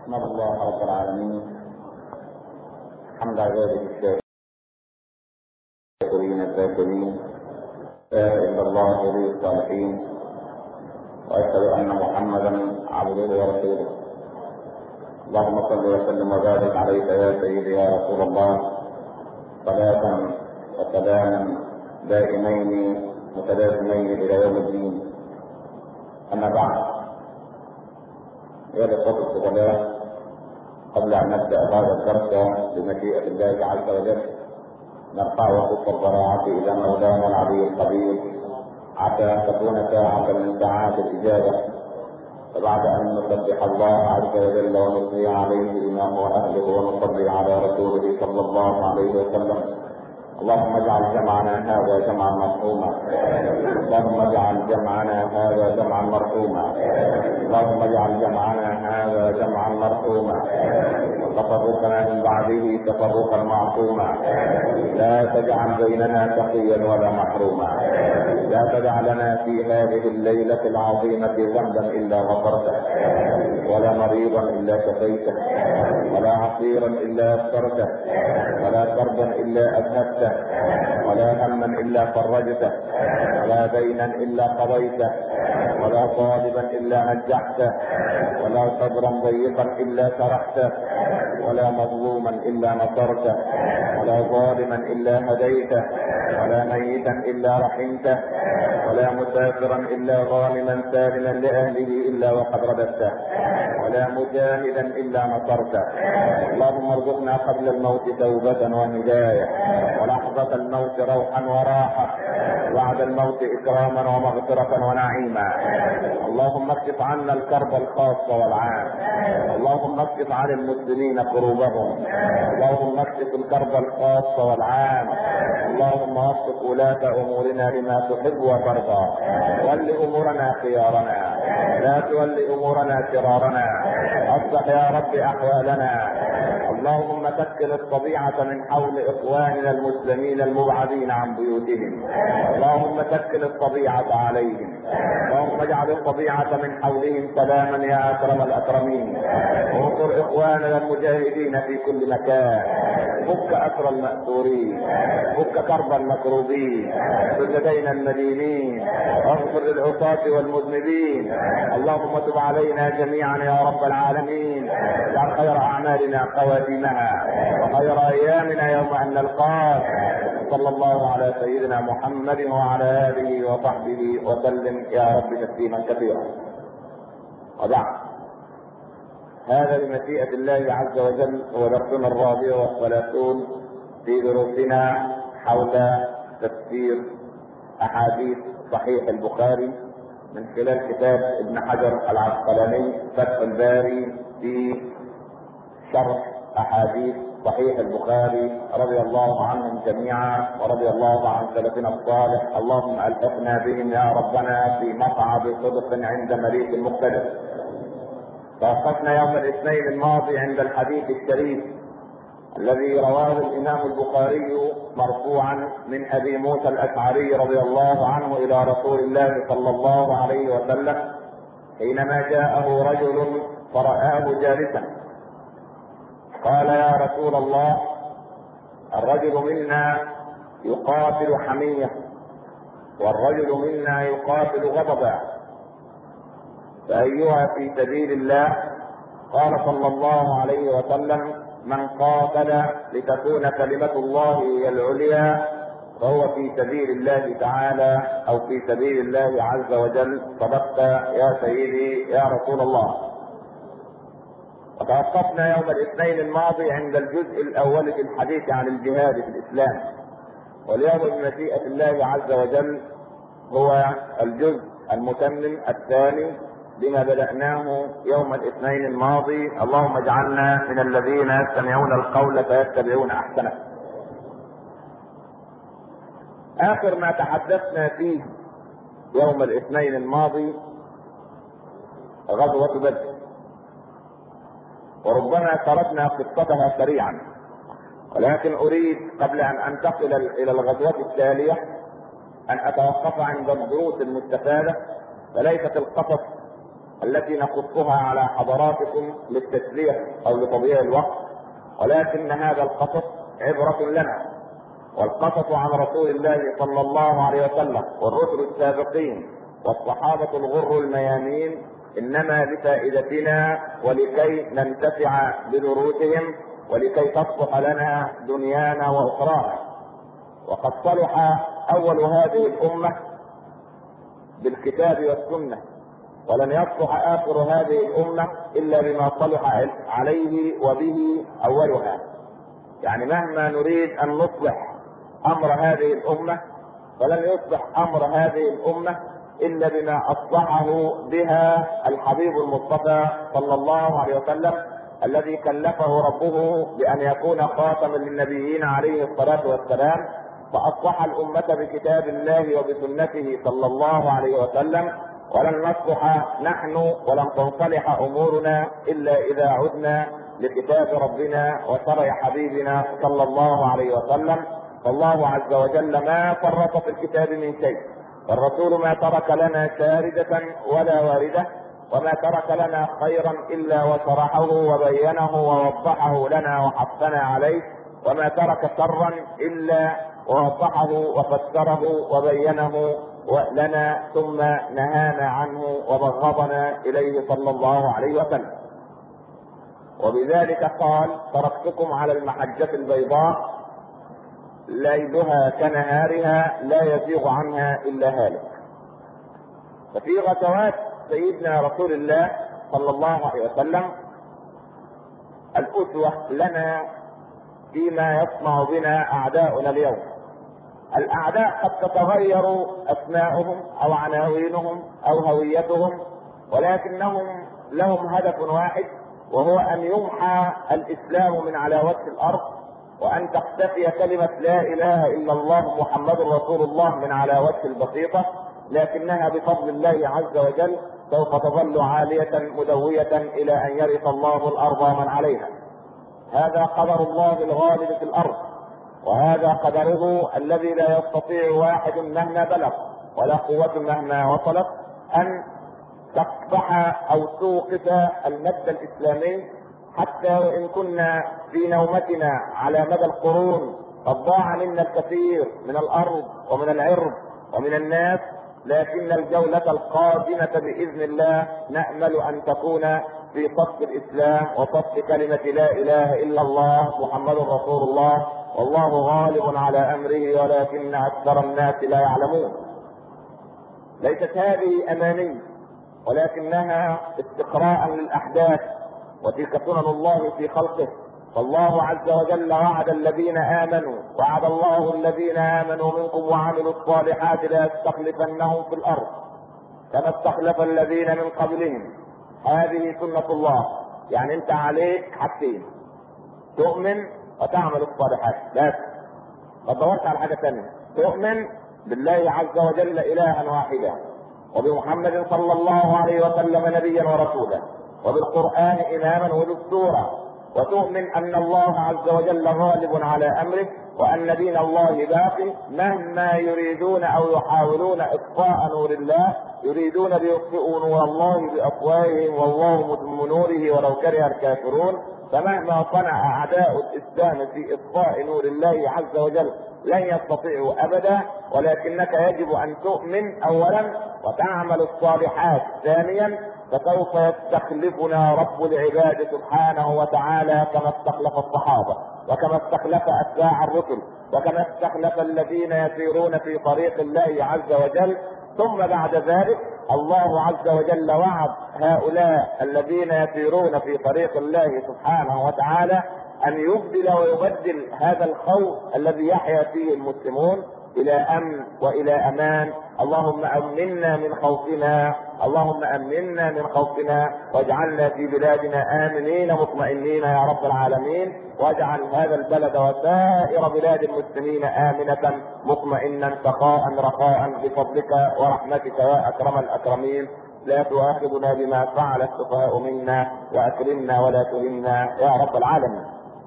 احمد الله رب العالمين حمد عباده الشاكرين الذاكرين لا الا الله ولي الصالحين واشهد ان محمدا عبده ورسوله اللهم صل وسلم وبارك عليك يا سيدي يا رسول الله صلاة وسلاما دائمين متلازمين الى يوم الدين اما بعد يا الاخوة الفضلاء قبل ان نبدا هذا الدرس بمشيئة الله عز وجل نرفع وقف الضراعة الى مولانا العلي القدير حتى ان تكون ساعة من ساعات الاجابة فبعد ان نسبح الله عز وجل ونثني عليه بما هو اهله ونصلي على رسوله صلى الله عليه وسلم اللهم اجعل جمعنا هذا جمعا مرحوما اللهم اجعل جمعنا هذا جمعا مرحوما اللهم اجعل جمعنا هذا جمعا مرحوما وتفرقنا من بعده تفرقا معصوما لا تجعل بيننا شقيا ولا محروما لا تدع لنا في هذه الليلة العظيمة ذنبا إلا غفرته ولا مريضا إلا شفيته ولا عصيرا إلا يسرته ولا كربا إلا أذهبته ولا هما إلا فرجته ولا دينا إلا قضيته ولا طالبا إلا نجحته ولا صدرا ضيقا إلا شرحته ولا مظلوما إلا نصرته ولا ظالما إلا هديته ولا ميتا إلا رحمته ولا مسافرا إلا غانما سالما لأهله إلا وقد رددته ولا مجاهدا إلا نصرته اللهم ارزقنا قبل الموت توبة وهداية ولحظة الموت روحا وراحة بعد الموت إكراما ومغفرة ونعيما اللهم اكشف عنا الكرب الخاص والعام اللهم اكشف عن المسلمين كروبهم اللهم اكشف الكرب الخاص والعام اللهم وفق ولاة امورنا لما تحب وترضى ول امورنا خيارنا لا تول امورنا شرارنا اصلح يا رب احوالنا اللهم سكن الطبيعة من حول اخواننا المسلمين المبعدين عن بيوتهم اللهم سكن الطبيعة عليهم اللهم اجعل الطبيعة من حولهم سلاما يا اكرم الاكرمين وانصر اخواننا المجاهدين في كل مكان فك اسر المأسورين فك كرب المكروبين سجدين المدينين واغفر للعصاة والمذنبين اللهم تب علينا جميعا يا رب العالمين اجعل خير اعمالنا خواتيمها وخير ايامنا يوم ان نلقاك صلى الله على سيدنا محمد وعلى اله وصحبه وسلم يا رب تسليما كثيرا وبعد هذا بمشيئة الله عز وجل هو درسنا الرابع والثلاثون في دروسنا حول تفسير أحاديث صحيح البخاري من خلال كتاب ابن حجر العسقلاني فتح الباري في شرح أحاديث صحيح البخاري رضي الله عنهم جميعا ورضي الله عن سلفنا الصالح اللهم الحقنا بهم يا ربنا في مقعد صدق عند مليك مقتدر توقفنا يوم الاثنين الماضي عند الحديث الشريف الذي رواه الامام البخاري مرفوعا من ابي موسى الاشعري رضي الله عنه الى رسول الله صلى الله عليه وسلم حينما جاءه رجل فرآه جالسا قال يا رسول الله الرجل منا يقاتل حمية والرجل منا يقاتل غضبا فأيها في سبيل الله قال صلى الله عليه وسلم من قاتل لتكون كلمة الله هي العليا فهو في سبيل الله تعالى أو في سبيل الله عز وجل صدقت يا سيدي يا رسول الله وتوقفنا يوم الاثنين الماضي عند الجزء الاول في الحديث عن الجهاد في الاسلام واليوم بمشيئة الله عز وجل هو الجزء المتمم الثاني بما بدأناه يوم الاثنين الماضي اللهم اجعلنا من الذين يستمعون القول فيتبعون احسنه اخر ما تحدثنا فيه يوم الاثنين الماضي غزوة بدر وربما سردنا قصتها سريعا ولكن اريد قبل ان انتقل الى الغزوة التالية ان اتوقف عند الدروس المستفادة فليست القصص التي نقصها على حضراتكم للتسلية او لتضييع الوقت ولكن هذا القصص عبرة لنا والقصص عن رسول الله صلى الله عليه وسلم والرسل السابقين والصحابة الغر الميامين انما لفائدتنا ولكي ننتفع بدروسهم ولكي تصلح لنا دنيانا واخرانا وقد صلح اول هذه الامه بالكتاب والسنه ولن يصلح اخر هذه الامه الا بما صلح عليه وبه اولها يعني مهما نريد ان نصلح امر هذه الامه فلن يصلح امر هذه الامه الا بما اصلحه بها الحبيب المصطفى صلى الله عليه وسلم الذي كلفه ربه بان يكون خاتما للنبيين عليه الصلاه والسلام فاصلح الامه بكتاب الله وبسنته صلى الله عليه وسلم ولن نصلح نحن ولن تنصلح امورنا الا اذا عدنا لكتاب ربنا وشرع حبيبنا صلى الله عليه وسلم فالله عز وجل ما فرط في الكتاب من شيء والرسول ما ترك لنا شاردة ولا واردة وما ترك لنا خيرا الا وشرحه وبينه ووضحه لنا وحثنا عليه وما ترك شرا الا ووضحه وفسره وبينه لنا ثم نهانا عنه وبغضنا اليه صلى الله عليه وسلم وبذلك قال تركتكم على المحجة البيضاء ليلها كنهارها لا يزيغ عنها الا هالك ففي غزوات سيدنا رسول الله صلى الله عليه وسلم الاسوه لنا فيما يصنع بنا اعداؤنا اليوم الاعداء قد تتغير اسماؤهم او عناوينهم او هويتهم ولكنهم لهم هدف واحد وهو ان يمحى الاسلام من على وجه الارض وان تختفي كلمه لا اله الا الله محمد رسول الله من على وجه البسيطه لكنها بفضل الله عز وجل سوف تظل عاليه مدويه الى ان يرث الله الارض من عليها هذا قدر الله الغالب في الارض وهذا قدره الذي لا يستطيع واحد مهما بلغ ولا قوة مهما وصلت أن تقطع أو توقف المد الإسلامي حتى وإن كنا في نومتنا على مدى القرون قد ضاع منا الكثير من الأرض ومن العرض ومن الناس لكن الجولة القادمة بإذن الله نأمل أن تكون في صف الإسلام وصف كلمة لا إله إلا الله محمد رسول الله والله غالب على امره ولكن اكثر الناس لا يعلمون ليست هذه اماني ولكنها استقراء للاحداث وتلك سنن الله في خلقه فالله عز وجل وعد الذين امنوا وعد الله الذين امنوا منكم وعملوا الصالحات ليستخلفنهم في الارض كما استخلف الذين من قبلهم هذه سنة الله يعني انت عليك حاجتين تؤمن وتعمل الصالحات بس ما تدورش على حاجه ثانيه تؤمن بالله عز وجل الها واحدا وبمحمد صلى الله عليه وسلم نبيا ورسولا وبالقران اماما ودستورا وتؤمن ان الله عز وجل غالب على امره وان دين الله باقي مهما يريدون او يحاولون اطفاء نور الله يريدون ليطفئوا نور الله بافواههم والله متم نوره ولو كره الكافرون فمهما صنع اعداء الاسلام في اطفاء نور الله عز وجل لن يستطيعوا ابدا ولكنك يجب ان تؤمن اولا وتعمل الصالحات ثانيا فسوف يستخلفنا رب العباد سبحانه وتعالى كما استخلف الصحابه وكما استخلف اتباع الرسل وكما استخلف الذين يسيرون في طريق الله عز وجل ثم بعد ذلك الله عز وجل وعد هؤلاء الذين يسيرون في طريق الله سبحانه وتعالى ان يبدل ويبدل هذا الخوف الذي يحيا فيه المسلمون الى امن والى امان اللهم امنا من خوفنا اللهم امنا من خوفنا واجعلنا في بلادنا امنين مطمئنين يا رب العالمين واجعل هذا البلد وسائر بلاد المسلمين امنه مطمئنا سخاء رخاء بفضلك ورحمتك يا اكرم الاكرمين لا تؤاخذنا بما فعل السفهاء منا واكرمنا ولا تهنا يا رب العالمين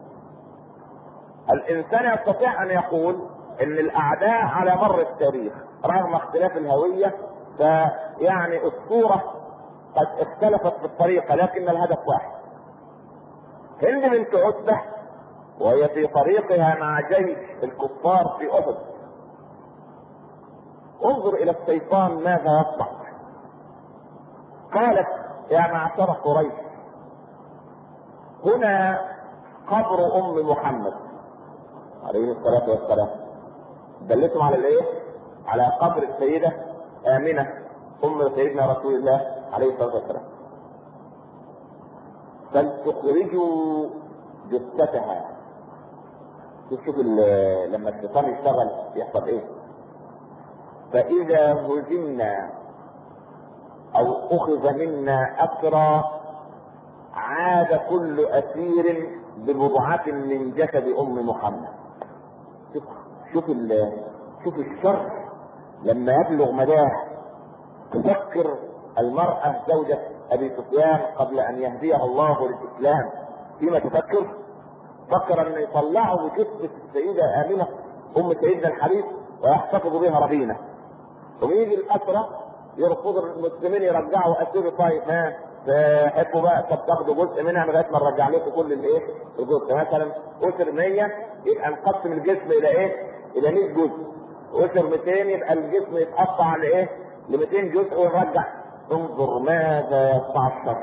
الانسان يستطيع ان يقول ان الاعداء على مر التاريخ رغم اختلاف الهويه فيعني الصوره قد اختلفت في الطريقة لكن الهدف واحد هند بنت عتبة وهي في طريقها مع جيش الكفار في احد انظر الى الشيطان ماذا يصنع قالت يا معشر قريش هنا قبر ام محمد عليه الصلاة والسلام دلتهم على الايه على قبر السيدة امنة ام سيدنا رسول الله عليه الصلاة والسلام فلتخرجوا جثتها شوف شوف لما الشيطان يشتغل يحصل ايه فاذا هزمنا او اخذ منا اسرى عاد كل اسير ببضعة من جسد ام محمد شوف شوف شوف الشر لما يبلغ مداه تفكر المرأة زوجة ابي سفيان قبل ان يهديها الله للاسلام فيما تفكر فكر ان يطلعوا جثة السيدة امنة ام سيدنا الحبيب ويحتفظوا بها رهينة ويجي الاسرة يرفضوا المسلمين يرجعوا اسير طيب ها تحبوا بقى طب تاخدوا جزء منها لغايه ما نرجع لكم كل الايه؟ الجزء مثلا اسر 100 يبقى نقسم الجسم الى ايه؟ الى 100 جزء اسر 200 يبقى الجسم يتقطع لايه؟ ل 200 جزء ونرجع انظر ماذا يصنع الشر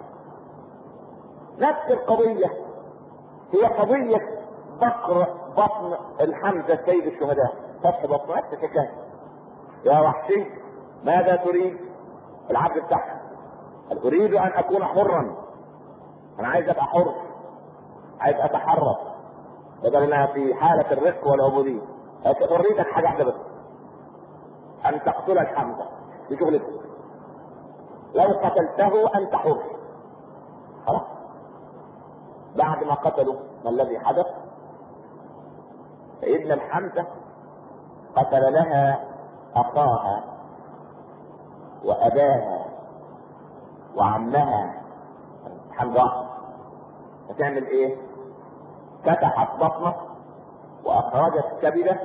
نفس القضية هي قضية بقر بطن الحمزة سيد الشهداء فتح بطن نفس الحكاية يا وحشي ماذا تريد العبد بتاعها قال اريد ان اكون حرا انا عايز ابقى حر عايز اتحرك بدل انها في حالة الرق والعبودية اريدك حاجة واحدة بس ان تقتل الحمزة دي شغلتك لو قتلته انت حر خلاص بعد ما قتلوا ما الذي حدث سيدنا الحمزة قتل لها اخاها واباها وعمها حمزة هتعمل ايه فتحت بطنه واخرجت كبده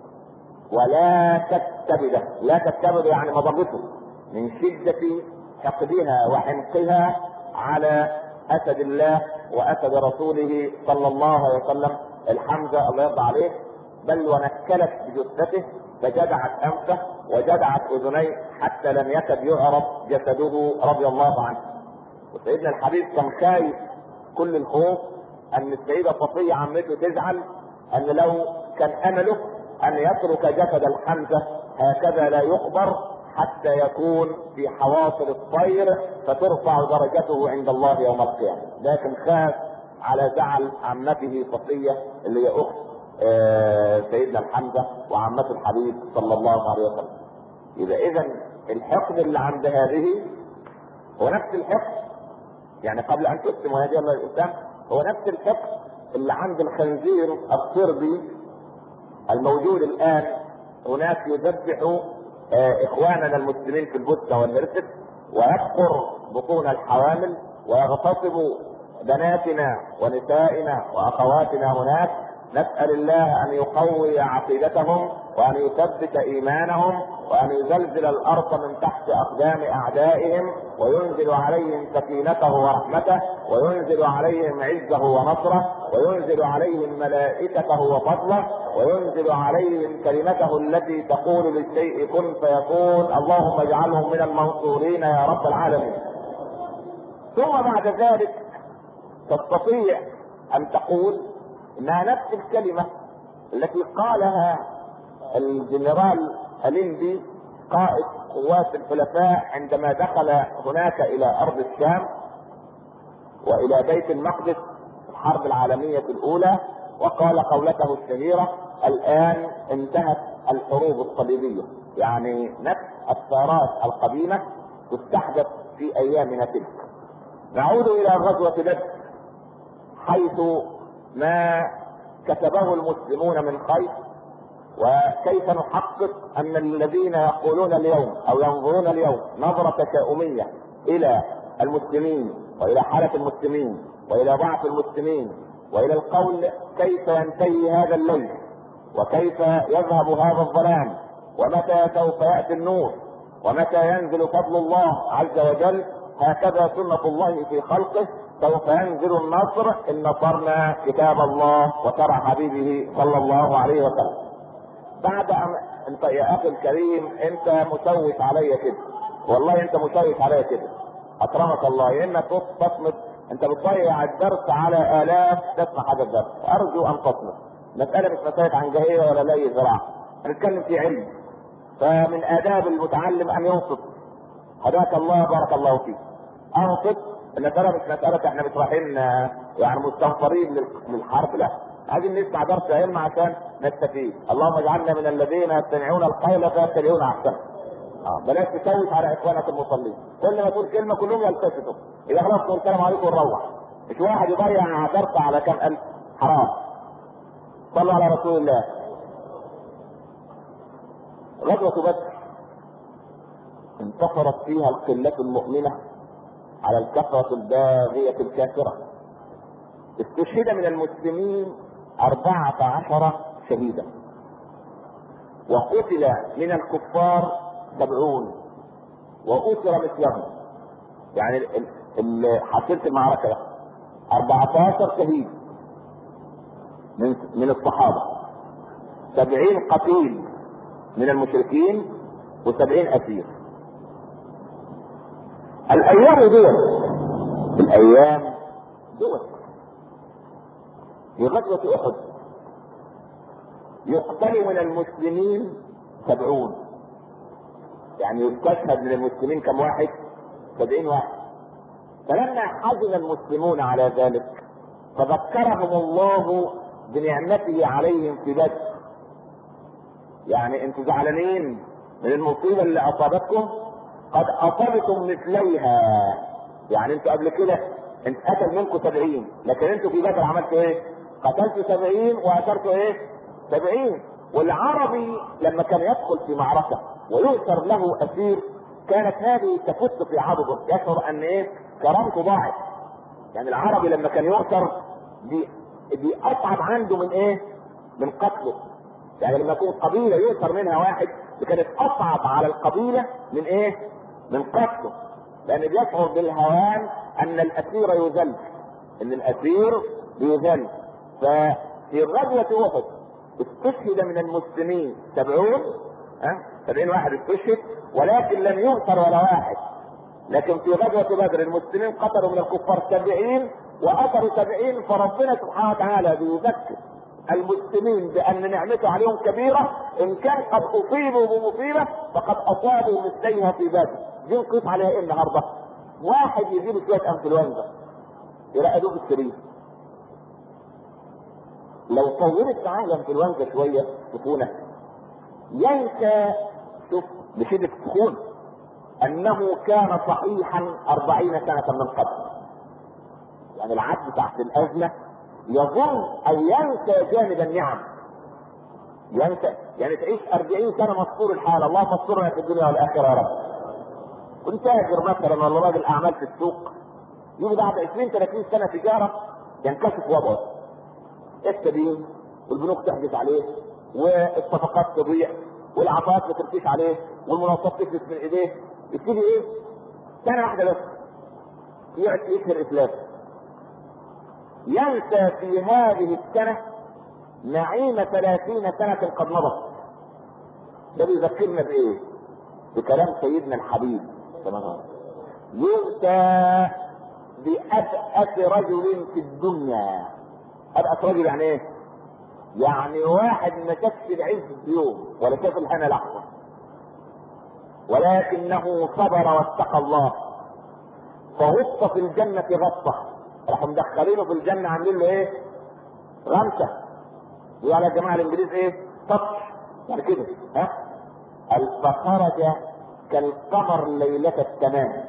ولا تكتبده لا تكتبده يعني مضرته من شدة حقدها وحنقها على اسد الله واسد رسوله صلى الله عليه وسلم الحمزه الله يرضى عليه بل ونكلت بجثته فجدعت انفه وجدعت اذنيه حتى لم يكد يعرف جسده رضي الله عنه وسيدنا الحبيب كان خايف كل الخوف ان السيده صفيه عمته تزعل ان لو كان امله ان يترك جسد الحمزه هكذا لا يقبر حتى يكون في حواصل الطير فترفع درجته عند الله يوم القيامة لكن خاف على زعل عمته صفية اللي هي أخت آه سيدنا الحمزة وعمته الحبيب صلى الله عليه وسلم يبقى إذا الحقد اللي عند هذه هو نفس الحقد يعني قبل أن تسلم هذه الله الإسلام هو نفس الحقد اللي عند الخنزير الصربي الموجود الآن هناك يذبح اخواننا المسلمين في البوسنة والهرسك ويبقر بطون الحوامل ويغتصب بناتنا ونسائنا واخواتنا هناك نسأل الله ان يقوي عقيدتهم وان يثبت ايمانهم وان يزلزل الارض من تحت اقدام اعدائهم وينزل عليهم سكينته ورحمته وينزل عليهم عزه ونصره وينزل عليهم ملائكته وفضله وينزل عليهم كلمته التي تقول للشيء كن فيكون اللهم اجعلهم من المنصورين يا رب العالمين ثم بعد ذلك تستطيع ان تقول انها نفس الكلمه التي قالها الجنرال الهندي قائد قوات الحلفاء عندما دخل هناك الى ارض الشام والى بيت المقدس في الحرب العالميه الاولى وقال قولته الشهيره الان انتهت الحروب الصليبيه يعني نفس الثارات القديمه تستحدث في ايامنا تلك نعود الى غزوه بدر حيث ما كتبه المسلمون من خير وكيف نحقق ان الذين يقولون اليوم او ينظرون اليوم نظرة تشاؤمية الى المسلمين والى حالة المسلمين والى ضعف المسلمين والى القول كيف ينتهي هذا الليل وكيف يذهب هذا الظلام ومتى سوف يأتي النور ومتى ينزل فضل الله عز وجل هكذا سنة الله في خلقه سوف ينزل النصر ان نصرنا كتاب الله وترى حبيبه صلى الله عليه وسلم بعد ان انت يا اخي الكريم انت مسوس عليا كده والله انت مسوس عليا كده اكرمك الله يا اما تصمت انت بتضيع الدرس على الاف تسمع هذا الدرس ارجو ان تصمت مسألة مش مسألة عن جاهلية ولا لي زراعة هنتكلم في علم فمن آداب المتعلم أن ينصت هداك الله بارك الله فيك أنصت المسألة مش مسألة احنا مش رايحين يعني مستنصرين للحرب لا عايزين نسمع درس علم عشان نستفيد اللهم اجعلنا من الذين يستمعون القول فيتبعون احسنه اه بلاش تسوس على اخوانك المصلين كل ما تقول كلمه كلهم يلتفتوا اذا خلاص تقول السلام عليكم ونروح مش واحد يضيع درس على كم الف حرام صلوا على رسول الله غزوة بدر انتصرت فيها القلة المؤمنة على الكثرة الباغية الكافرة استشهد من المسلمين أربعة عشر شهيدا وقتل من الكفار سبعون وأسر مثلهم يعني اللي حصلت المعركة ده 14 شهيد من من الصحابة سبعين قتيل من المشركين وسبعين أسير الأيام دول الأيام دول في غزوة أحد يقتل من المسلمين سبعون يعني يستشهد من المسلمين كم واحد؟ سبعين واحد فلما حزن المسلمون على ذلك فذكرهم الله بنعمته عليهم في بدر يعني انتوا زعلانين من المصيبه اللي اصابتكم قد اصبتم مثليها يعني انتوا قبل كده انت قتل منكم سبعين لكن انتوا في بدر عملتوا ايه؟ قتلتوا سبعين واسرتوا ايه؟ سبعين والعربي لما كان يدخل في معركه ويؤثر له اسير كانت هذه تفت في عضده يشعر ان ايه؟ كرامته ضاعت يعني العربي لما كان يؤثر دي دي اصعب عنده من ايه؟ من قتله يعني لما يكون قبيله يؤثر منها واحد دي كانت اصعب على القبيله من ايه؟ من قتله لان بيشعر بالهوان ان الاسير يذل ان الاسير بيذل ففي غزوه احد استشهد من المسلمين سبعون ها سبعين واحد استشهد ولكن لم يؤثر ولا واحد لكن في غزوة بدر المسلمين قتلوا من الكفار سبعين وأثروا سبعين فربنا سبحانه وتعالى بيذكر المسلمين بأن نعمته عليهم كبيرة إن كان قد أصيبوا بمصيبة فقد أصابوا مثليها في بدر دي نقيس عليها إيه النهاردة؟ واحد يجيب شوية أنفلونزا يرقدوه في السرير لو طولت معاه الأنفلونزا شوية سخونة ينسى شوف بشدة السخونة انه كان صحيحا أربعين سنة من قبل يعني العبد تحت الازمة يظن او ينسى جانب النعم ينسى يعني تعيش أربعين سنة مستور الحال الله مستورنا في الدنيا والآخرة يا رب كنت تاجر مثلا ولا راجل أعمال في السوق يجي بعد 20 30 سنة تجارة ينكشف وضعه التدين والبنوك تحجز عليه والصفقات تضيع والعطاءات ما تمشيش عليه والمناصات تفلت من ايديه يبتدي ايه؟ سنة واحدة بس يشهر إفلاس ينسى في هذه السنة نعيم ثلاثين سنة قد مضت ده بيذكرنا بإيه؟ بكلام سيدنا الحبيب يؤتى بأبأس رجل في الدنيا أبأس رجل يعني إيه؟ يعني واحد ما شافش العز يوم ولا شاف الهنا لحظة ولكنه صبر واتقى الله فغص في الجنة غصة راحوا مدخلينه في الجنة عاملين له ايه؟ غمسة يقول على الجماعة الانجليز ايه؟ تطش يعني كده ها؟ فخرج كالقمر ليلة التمام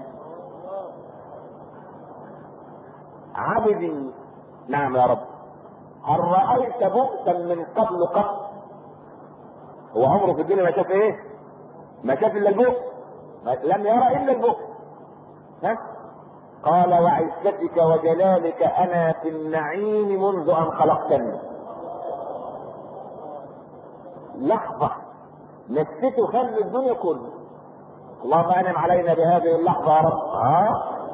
عبدي نعم يا رب هل رأيت بؤسا من قبل قط هو عمره في الدنيا ما شاف ايه؟ ما شاف الا البؤس لم يرى الا البؤس ها؟ قال وعزتك وجلالك انا في النعيم منذ ان خلقتني لحظة نسيته خل الدنيا كله اللهم انعم علينا بهذه اللحظة يا رب ها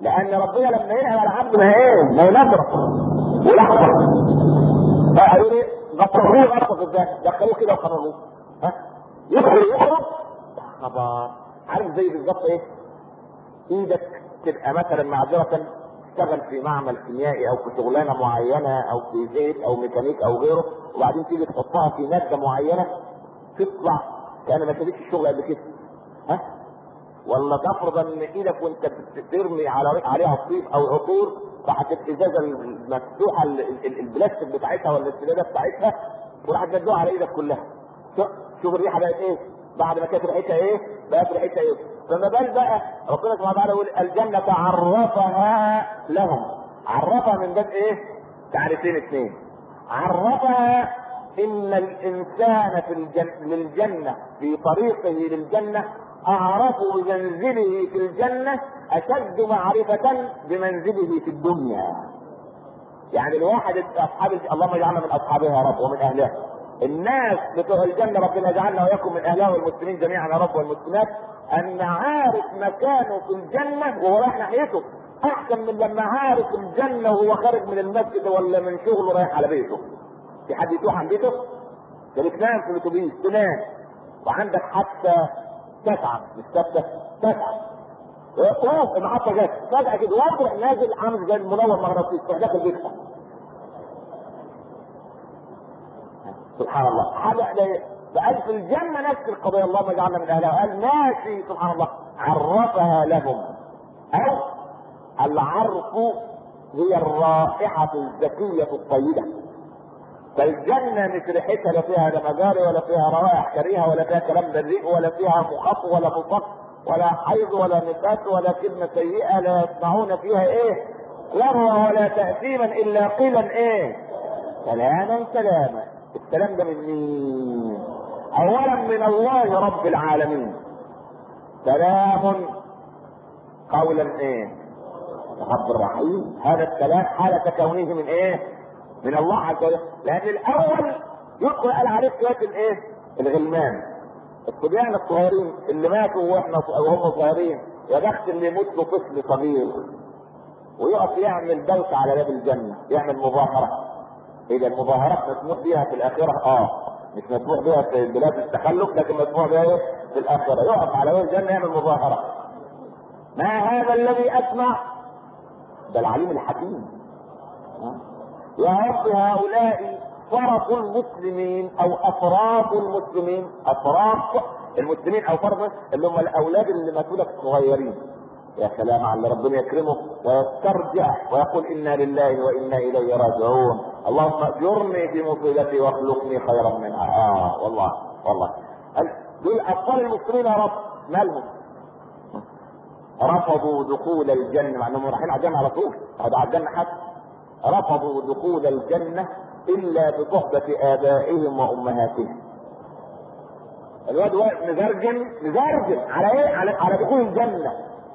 لان ربنا لما ينعم على عبد ما ايه ما ينظر ولحظه فقالوا لي غطوه غطوا ازاي دخلوه كده وخرجوه ها يدخل يخرج خبر عارف زي بالظبط ايه ايدك تبقى مثلا معذره تشتغل في معمل كيميائي او في شغلانه معينه او في زيت او ميكانيك او غيره وبعدين تيجي تحطها في ماده معينه تطلع كان ما شافتش الشغل قبل كده ها ولا تفرض ان ايدك وانت بترمي على عليها الطيب او عطور راحت الازازه المفتوحه ال- ال- البلاستيك بتاعتها ولا السداده بتاعتها وراحت مدوها على ايدك كلها شوف شوف الريحه بقت ايه بعد ما كانت ريحتها ايه بقت ريحتها ايه فما بال بقى ربنا سبحانه وتعالى يقول الجنه عرفها لهم عرفها من باب ايه تعريفين اثنين عرفها ان الانسان في الجنة للجنة في طريقه للجنة اعرف بمنزله في الجنة اشد معرفة بمنزله في الدنيا يعني الواحد اصحاب اللهم اجعلنا من اصحابها يا رب ومن اهلها الناس بتوع الجنة ربنا يجعلنا واياكم من اهلها والمسلمين جميعا يا رب والمسلمات ان عارف مكانه في الجنة وهو رايح ناحيته احسن من لما عارف الجنة وهو خارج من المسجد ولا من شغله رايح على بيته في حد يتوح عن بيته ده بتنام في الاتوبيس تنام وعندك حتى تسعة مش ستة تسعة وقف المحطة جت فجأة كده وتروح نازل عامل زي المنور مغناطيس تروح داخل بيتها سبحان الله حاجة بقى في الجنة نفس القضية اللهم اجعلنا من أهلها قال ماشي سبحان الله عرفها لهم أو العرف هي الرائحة الزكية الطيبة فالجنة مش ريحتها لا فيها لا مجاري ولا فيها روائح كريهة ولا فيها كلام بريء ولا فيها مخط ولا مفق ولا حيض ولا نفاس ولا كلمة سيئة لا يسمعون فيها ايه لغوا ولا تأثيما إلا قيلا ايه سلاما سلاما السلام ده من مين؟ أولا من الله رب العالمين سلام قولا ايه؟ رب الرحيم هذا السلام حالة كونه من ايه؟ من الله عز وجل لان الاول يدخل قال عليه شويه الايه الغلمان الصبيان الصغيرين اللي ماتوا واحنا وهم صغيرين يا بخت اللي يموت له طفل صغير ويقف يعمل دوشه على باب الجنه يعمل مظاهره اذا المظاهرات مسموح بها في الاخره اه مش مسموح بها في بلاد التخلف لكن مسموح بها إيه؟ في الاخره يقف على باب الجنه يعمل مظاهره ما هذا الذي اسمع ده العليم الحكيم يا رب هؤلاء فرط المسلمين او افراط المسلمين افراط المسلمين او فرط اللي هم الاولاد اللي ماتوا لك صغيرين يا سلام على ربنا يكرمه ويسترجع ويقول انا لله وانا اليه راجعون اللهم اجرني في مصيبتي واخلقني خيرا منها اه والله والله دول اطفال المسلمين يا رب مالهم رفضوا دخول الجنه مع انهم رايحين على الجنه على طول هذا على الجنه حتى رفضوا دخول الجنة إلا بصحبة آبائهم وأمهاتهم. الواد واقف مزرجن مزرجن على إيه؟ على على دخول الجنة.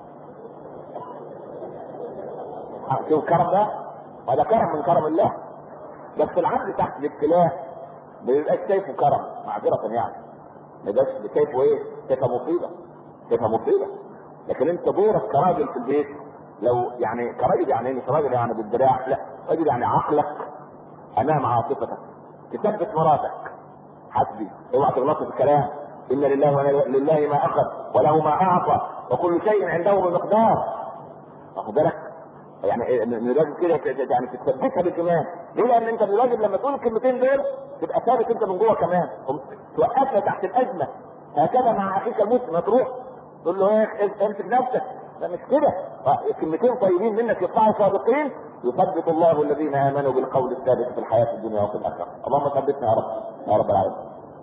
شوف الكرم ده؟ هذا كرم من كرم الله. بس العبد تحت الابتلاء ما بيبقاش شايفه كرم معذرة يعني. ما بيبقاش شايفه إيه؟ شايفه مصيبة. شايفه مصيبة. لكن أنت دورك كراجل في البيت لو يعني كراجل يعني مش راجل يعني بالدراع لا راجل يعني عقلك امام عاطفتك تثبت مراتك حسبي اوعى تغلط في الكلام ان لله وانا لله ما اخذ وله ما اعطى وكل شيء عنده بمقدار واخد بالك يعني من الراجل كده يعني تثبتها بالكمان ليه لان انت من الراجل لما تقول الكلمتين دول تبقى ثابت انت من جوه كمان توقفها تحت الازمه هكذا مع اخيك المسلم تروح تقول له ايه امسك نفسك لا مش كده كلمتين طيبين منك يطلعوا صادقين يثبت الله الذين امنوا بالقول الثابت في الحياه الدنيا وفي الاخره اللهم ثبتنا يا رب يا رب العالمين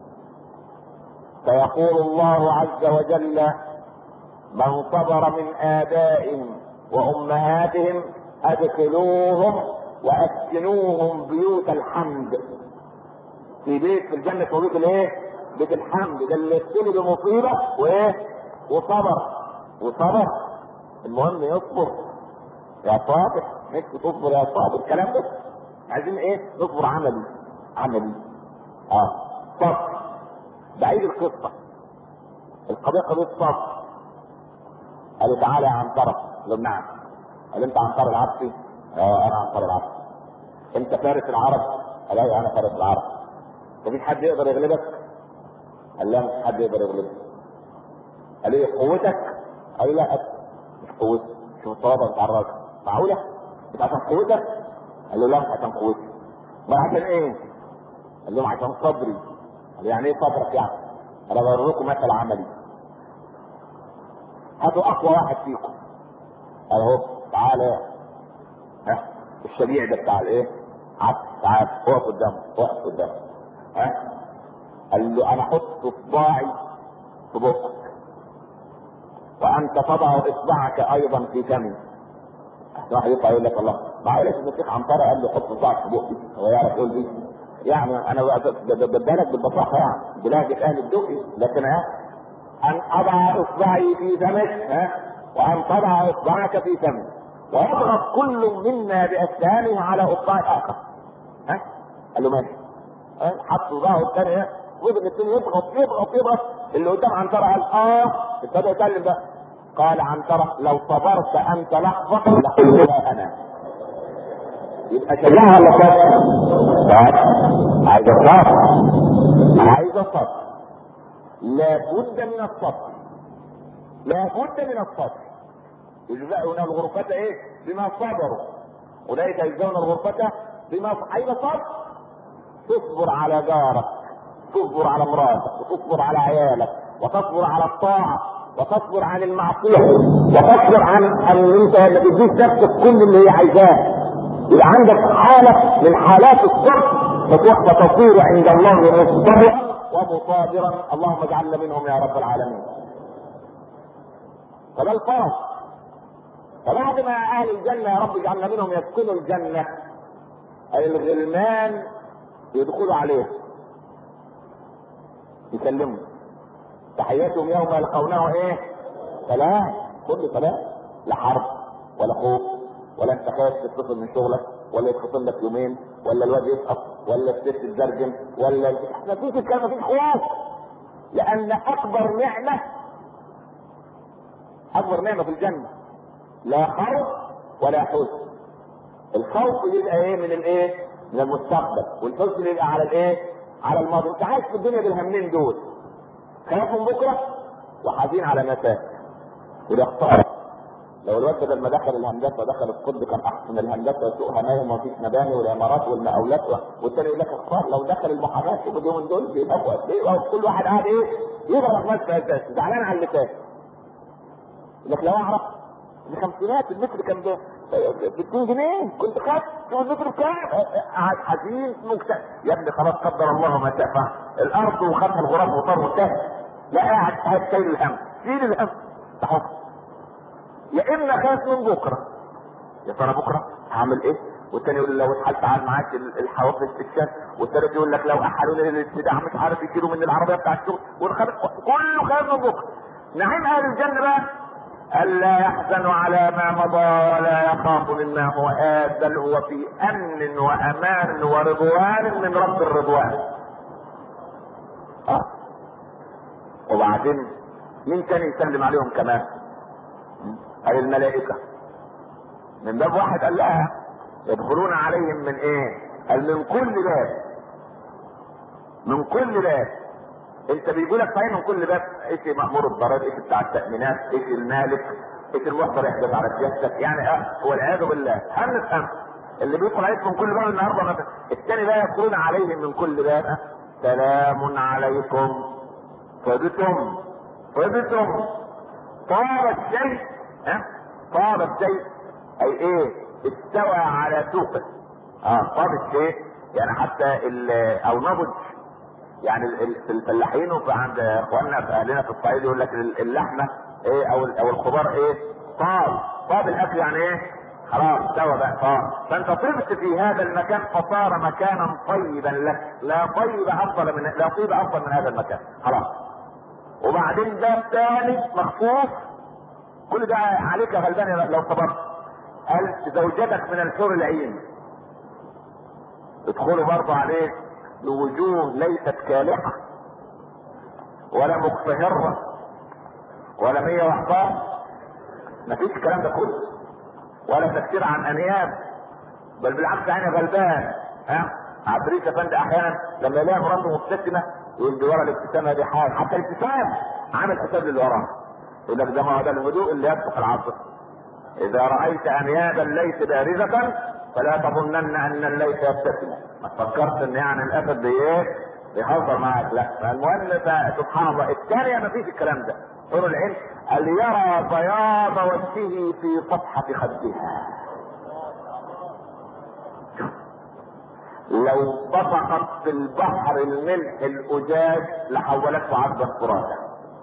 فيقول الله عز وجل من صبر من ابائهم وامهاتهم ادخلوهم واسكنوهم بيوت الحمد في بيت في الجنه اسمه بيت الايه؟ بيت الحمد ده اللي ابتلي بمصيبه وايه؟ وصبر وصبر المهم يصبر يا صابر نفسي تصبر يا صابر الكلام ده عايزين ايه نصبر عملي عملي اه صبر بعيد القصه القضيه قضيه صبر قال تعالى عن طرف قال نعم قال انت عنتر العبسي اه انا عنتر العبسي انت فارس العرب قال ايوه انا فارس العرب مفيش حد يقدر يغلبك قال لا مفيش حد يقدر يغلبك قال ايه قوتك قال لا مش قوتي شوف الطلبه بتاع الراجل معقوله مش عشان قوتك قال له لا مش عشان قوتي ما عشان ايه قال لهم عشان صبري قال يعني ايه صبرك يعني انا بوري لكم مثل عملي هاتوا اقوى واحد فيكم قال اهو تعالى ها الشجيع ده بتاع الايه عبد تعال اقف قدامه اقف قدامه ها قال له انا احط اصبعي في بقك وانت تضع اصبعك ايضا في فمي واحد يطلع يقول لك الله معقول المسيح عنترة قال له حط اصبعك في بقي هو يعرف يقول دي يعني انا بدالك بالبساطه يعني بلهجه اهل الدقي لكن ها ان اضع اصبعي في فمك ها وان تضع اصبعك في فمي ويضغط كل منا باسنانه على اصبع الاخر ها قال له ماشي ها حط صباعه الثاني فضل الاثنين يضغط يضغط يضغط اللي قدام عنترة قال اه ابتدى يتكلم بقى قال عنترة لو صبرت انت لحظة لقلتها انا يبقى شجاعة ولا صبر؟ عايز الصبر عايز الصبر لابد من الصبر لابد من الصبر يجزئون الغرفة ايه؟ بما صبروا اولئك يجزون الغرفة بما عايز صبر تصبر على جارك تصبر على مراتك وتصبر على عيالك وتصبر على الطاعة وتصبر عن المعصية وتصبر عن ان انت ما تديش نفسك كل اللي هي عايزاه يبقى عندك حالة من حالات الصبر فتروح تصير عند الله مصطبرا ومصابرا اللهم اجعلنا منهم يا رب العالمين فده الفرس فبعد ما اهل الجنة يا رب اجعلنا منهم يسكنوا الجنة الغلمان يدخلوا عليه يسلموا تحياتهم يوم يلقونه ايه سلام كل سلام لا حرب ولا خوف ولا انت خايف تتصل من شغلك ولا يتخصم لك يومين ولا الواد يسقط ولا الست تترجم ولا ما فيش الكلام ما فيش خوف لان اكبر نعمه اكبر نعمه في الجنه لا خوف ولا حزن الخوف يبقى ايه من الايه من المستقبل والحزن يبقى على الايه على الماضي انت عايش في الدنيا بالهمين دول خايف من بكره وحزين على ما فات وده خساره لو الواد بدل ما دخل الهندسه دخل الطب كان احسن الهندسه وسوقها نايم ومفيش مباني والعمارات والمقاولات والتاني يقول لك اختار لو دخل المحاماه شوف اليومين دول بيبقوا قد ايه كل واحد قاعد ايه يضرب نفسه اساسا زعلان على اللي فات يقول لك لو اعرف الخمسينات المتر كان ب 2 جنيه كنت خدت شوف المتر بكام قاعد حزين مكتئب يا ابني خلاص قدر الله ما شاء فعل الارض وخدها الغراب وطار وانتهى لا قاعد قاعد شايل الهم شيل الهم تحط يا اما خايف من بكره يا ترى بكره هعمل ايه والتاني يقول لو اتحلت عاد معاك الحوافز في الشات والتالت يقول لك لو احلوني للابتداع مش عارف يشيلوا من العربيه بتاع الشغل والخامس كله خايف من بكره نعيم اهل الجنه بقى الا يحزن على ما مضى ولا يخاف مما هو آت بل هو في امن وامان ورضوان من رب الرضوان آه. وبعدين مين تاني يسلم عليهم كمان قال الملائكة من باب واحد قال لها يدخلون عليهم من ايه قال من كل باب من كل باب انت بيقول لك صحيح من كل باب ايش مأمور الضرائب ايش بتاع التأمينات ايش المالك ايش المحضر يحجز على سيادتك يعني اه والعياذ بالله هم نفهم اللي بيدخل عليك من كل باب النهارده مثلا الثاني بقى يدخلون عليهم من كل باب سلام عليكم طبتم طبتم طاب الشيء ها طاب الشيء اي ايه استوى على سوقه اه طاب الشيء يعني حتى او نضج يعني في الفلاحين وعند اخواننا في اهلنا في الصعيد يقول لك اللحمه ايه او او الخضار ايه طاب طاب الاكل يعني ايه خلاص استوى بقى طاب فانت طبت في هذا المكان فصار مكانا طيبا لك لا طيب افضل من لا طيب افضل من هذا المكان خلاص وبعدين ده ثاني مخصوص كل ده عليك يا غلبان لو صبرت قال زوجتك من الحور العين ادخلوا برضه عليه بوجوه ليست كالحة ولا مقتهرة ولا مية وحطار مفيش الكلام ده كله ولا تكثير عن انياب بل بالعكس انا غلبان ها عفريت افندي احيانا لما يلاقي مراته مبتسمه يقول دي ورا الابتسامه دي حال حتى الابتسام عامل حساب للي وراه يقول لك ده ما هو ده الهدوء اللي يسبق العصر اذا رايت انيابا ليس بارزه فلا تظنن ان الليث يبتسم ما تفكرش ان يعني الاسد بايه بيهزر معاك لا فالمهم سبحان الله الثانيه ما فيش الكلام ده حور العين قال يرى بياض وجهه في صفحه خدها لو طفقت في البحر الملح الأجاج لحولته عبدا فراتا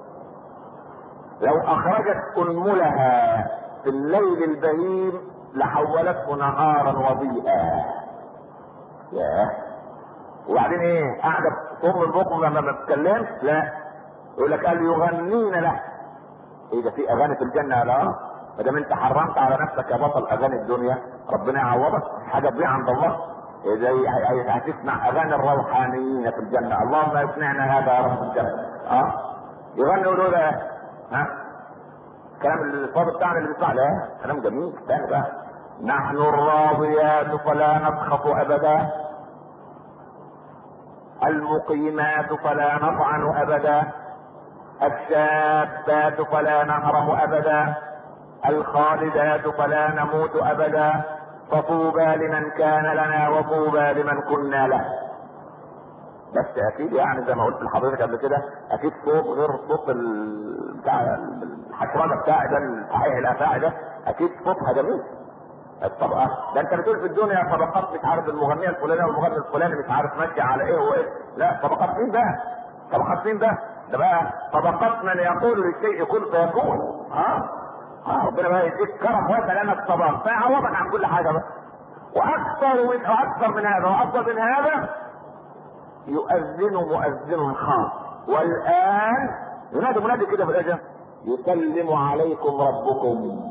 لو أخرجت أنملها في الليل البهيم لحولته نهارا وضيئا ياه وبعدين ايه قاعدة صم البكم لما ما بتتكلمش لا يقول لك قال يغنين له ايه ده في اغاني في الجنة لا ما دام انت حرمت على نفسك يا بطل اغاني الدنيا ربنا يعوضك حاجة تضيع عند الله زي هتسمع اغاني الروحانيين في الجنه اللهم اسمعنا هذا يا رب الجنه اه يغنوا يقولوا ده ها كلام الفاضل بتاعنا اللي بيطلع ده كلام جميل تاني بقى نحن الراضيات فلا نسخط ابدا المقيمات فلا نطعن ابدا الشابات فلا نهرم ابدا الخالدات فلا نموت ابدا فطوبى لمن كان لنا وطوبى لمن كنا له بس اكيد يعني زي ما قلت لحضرتك قبل كده اكيد صوت غير صوت ال... بتاع الحشرجه بتاعي ده الصحيح الافاعي ده اكيد صوتها جميل الطبقه ده انت بتقول في الدنيا طبقات مش عارف المغنيه الفلانيه والمغني الفلاني مش عارف ماشي على ايه وايه لا طبقات مين ده؟ طبقات مين ده؟ ده بقى طبقات من يقول للشيء كن فيكون ها اه ربنا بقى يديك كرم واسع لانك صبرت فيعوضك عن كل حاجه بقى واكثر من واكثر من هذا وافضل من هذا يؤذن مؤذن خاص والان ينادي منادي كده في الاجل يسلم عليكم ربكم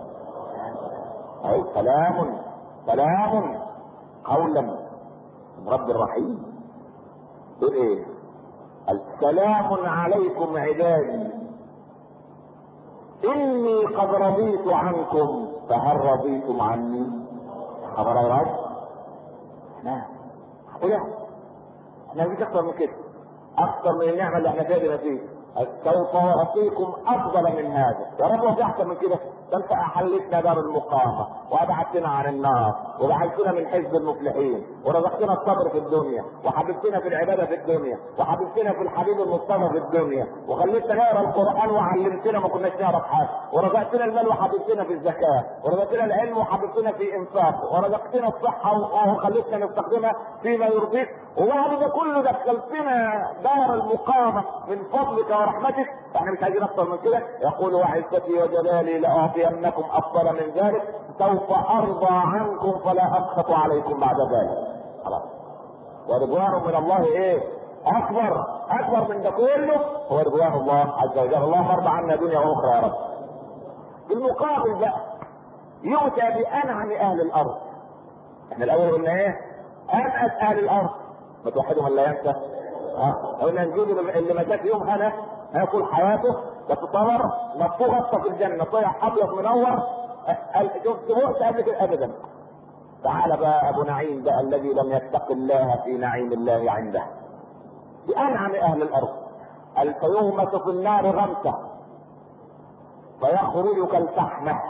اي سلام سلام قولا من رب الرحيم يقول ايه السلام عليكم عبادي اني قد رضيت عنكم فهل رضيتم عني خبر يا رب احنا ايه احنا مفيش اكتر من كده اكتر من النعمه اللي احنا فيها فيه سوف اعطيكم افضل من هذا يا رب وفي احسن من كده ده انت احلتنا دار المقامه وابعدتنا عن النار وجعلتنا من حزب المفلحين ورزقتنا الصبر في الدنيا وحببتنا في العباده في الدنيا وحببتنا في الحبيب المصطفى في الدنيا وخليتنا نقرا القران وعلمتنا ما كناش نعرف حاجه ورزقتنا المال وحببتنا في الزكاه ورزقتنا العلم وحببتنا في انفاق ورزقتنا الصحه وخليتنا نستخدمها فيما يرضيك وبعد ده كله دخلتنا دار المقامه من فضلك ورحمتك احنا مش عايزين اكتر من كده يقول وعزتي وجلالي لاعطينكم افضل من ذلك سوف ارضى عنكم فلا اسخط عليكم بعد ذلك خلاص ورضوان من الله ايه اكبر اكبر من ده كله هو رضوان الله عز وجل اللهم ارضى عنا دنيا واخرى يا رب بالمقابل بقى يؤتى بانعم اهل الارض احنا الاول قلنا ايه انأت اهل الارض ما توحدهم الا ينسى ها قلنا نجيب اللي ما جاء يوم هنا هياكل حياته تتصور مفتوح غطى في الجنه طلع ابيض منور شفت بؤس قبل كده ابدا تعال بقى ابو نعيم بقى الذي لم يتق الله في نعيم الله عنده بانعم اهل الارض الفيهمة في النار غمسة فيخرج كالفحمة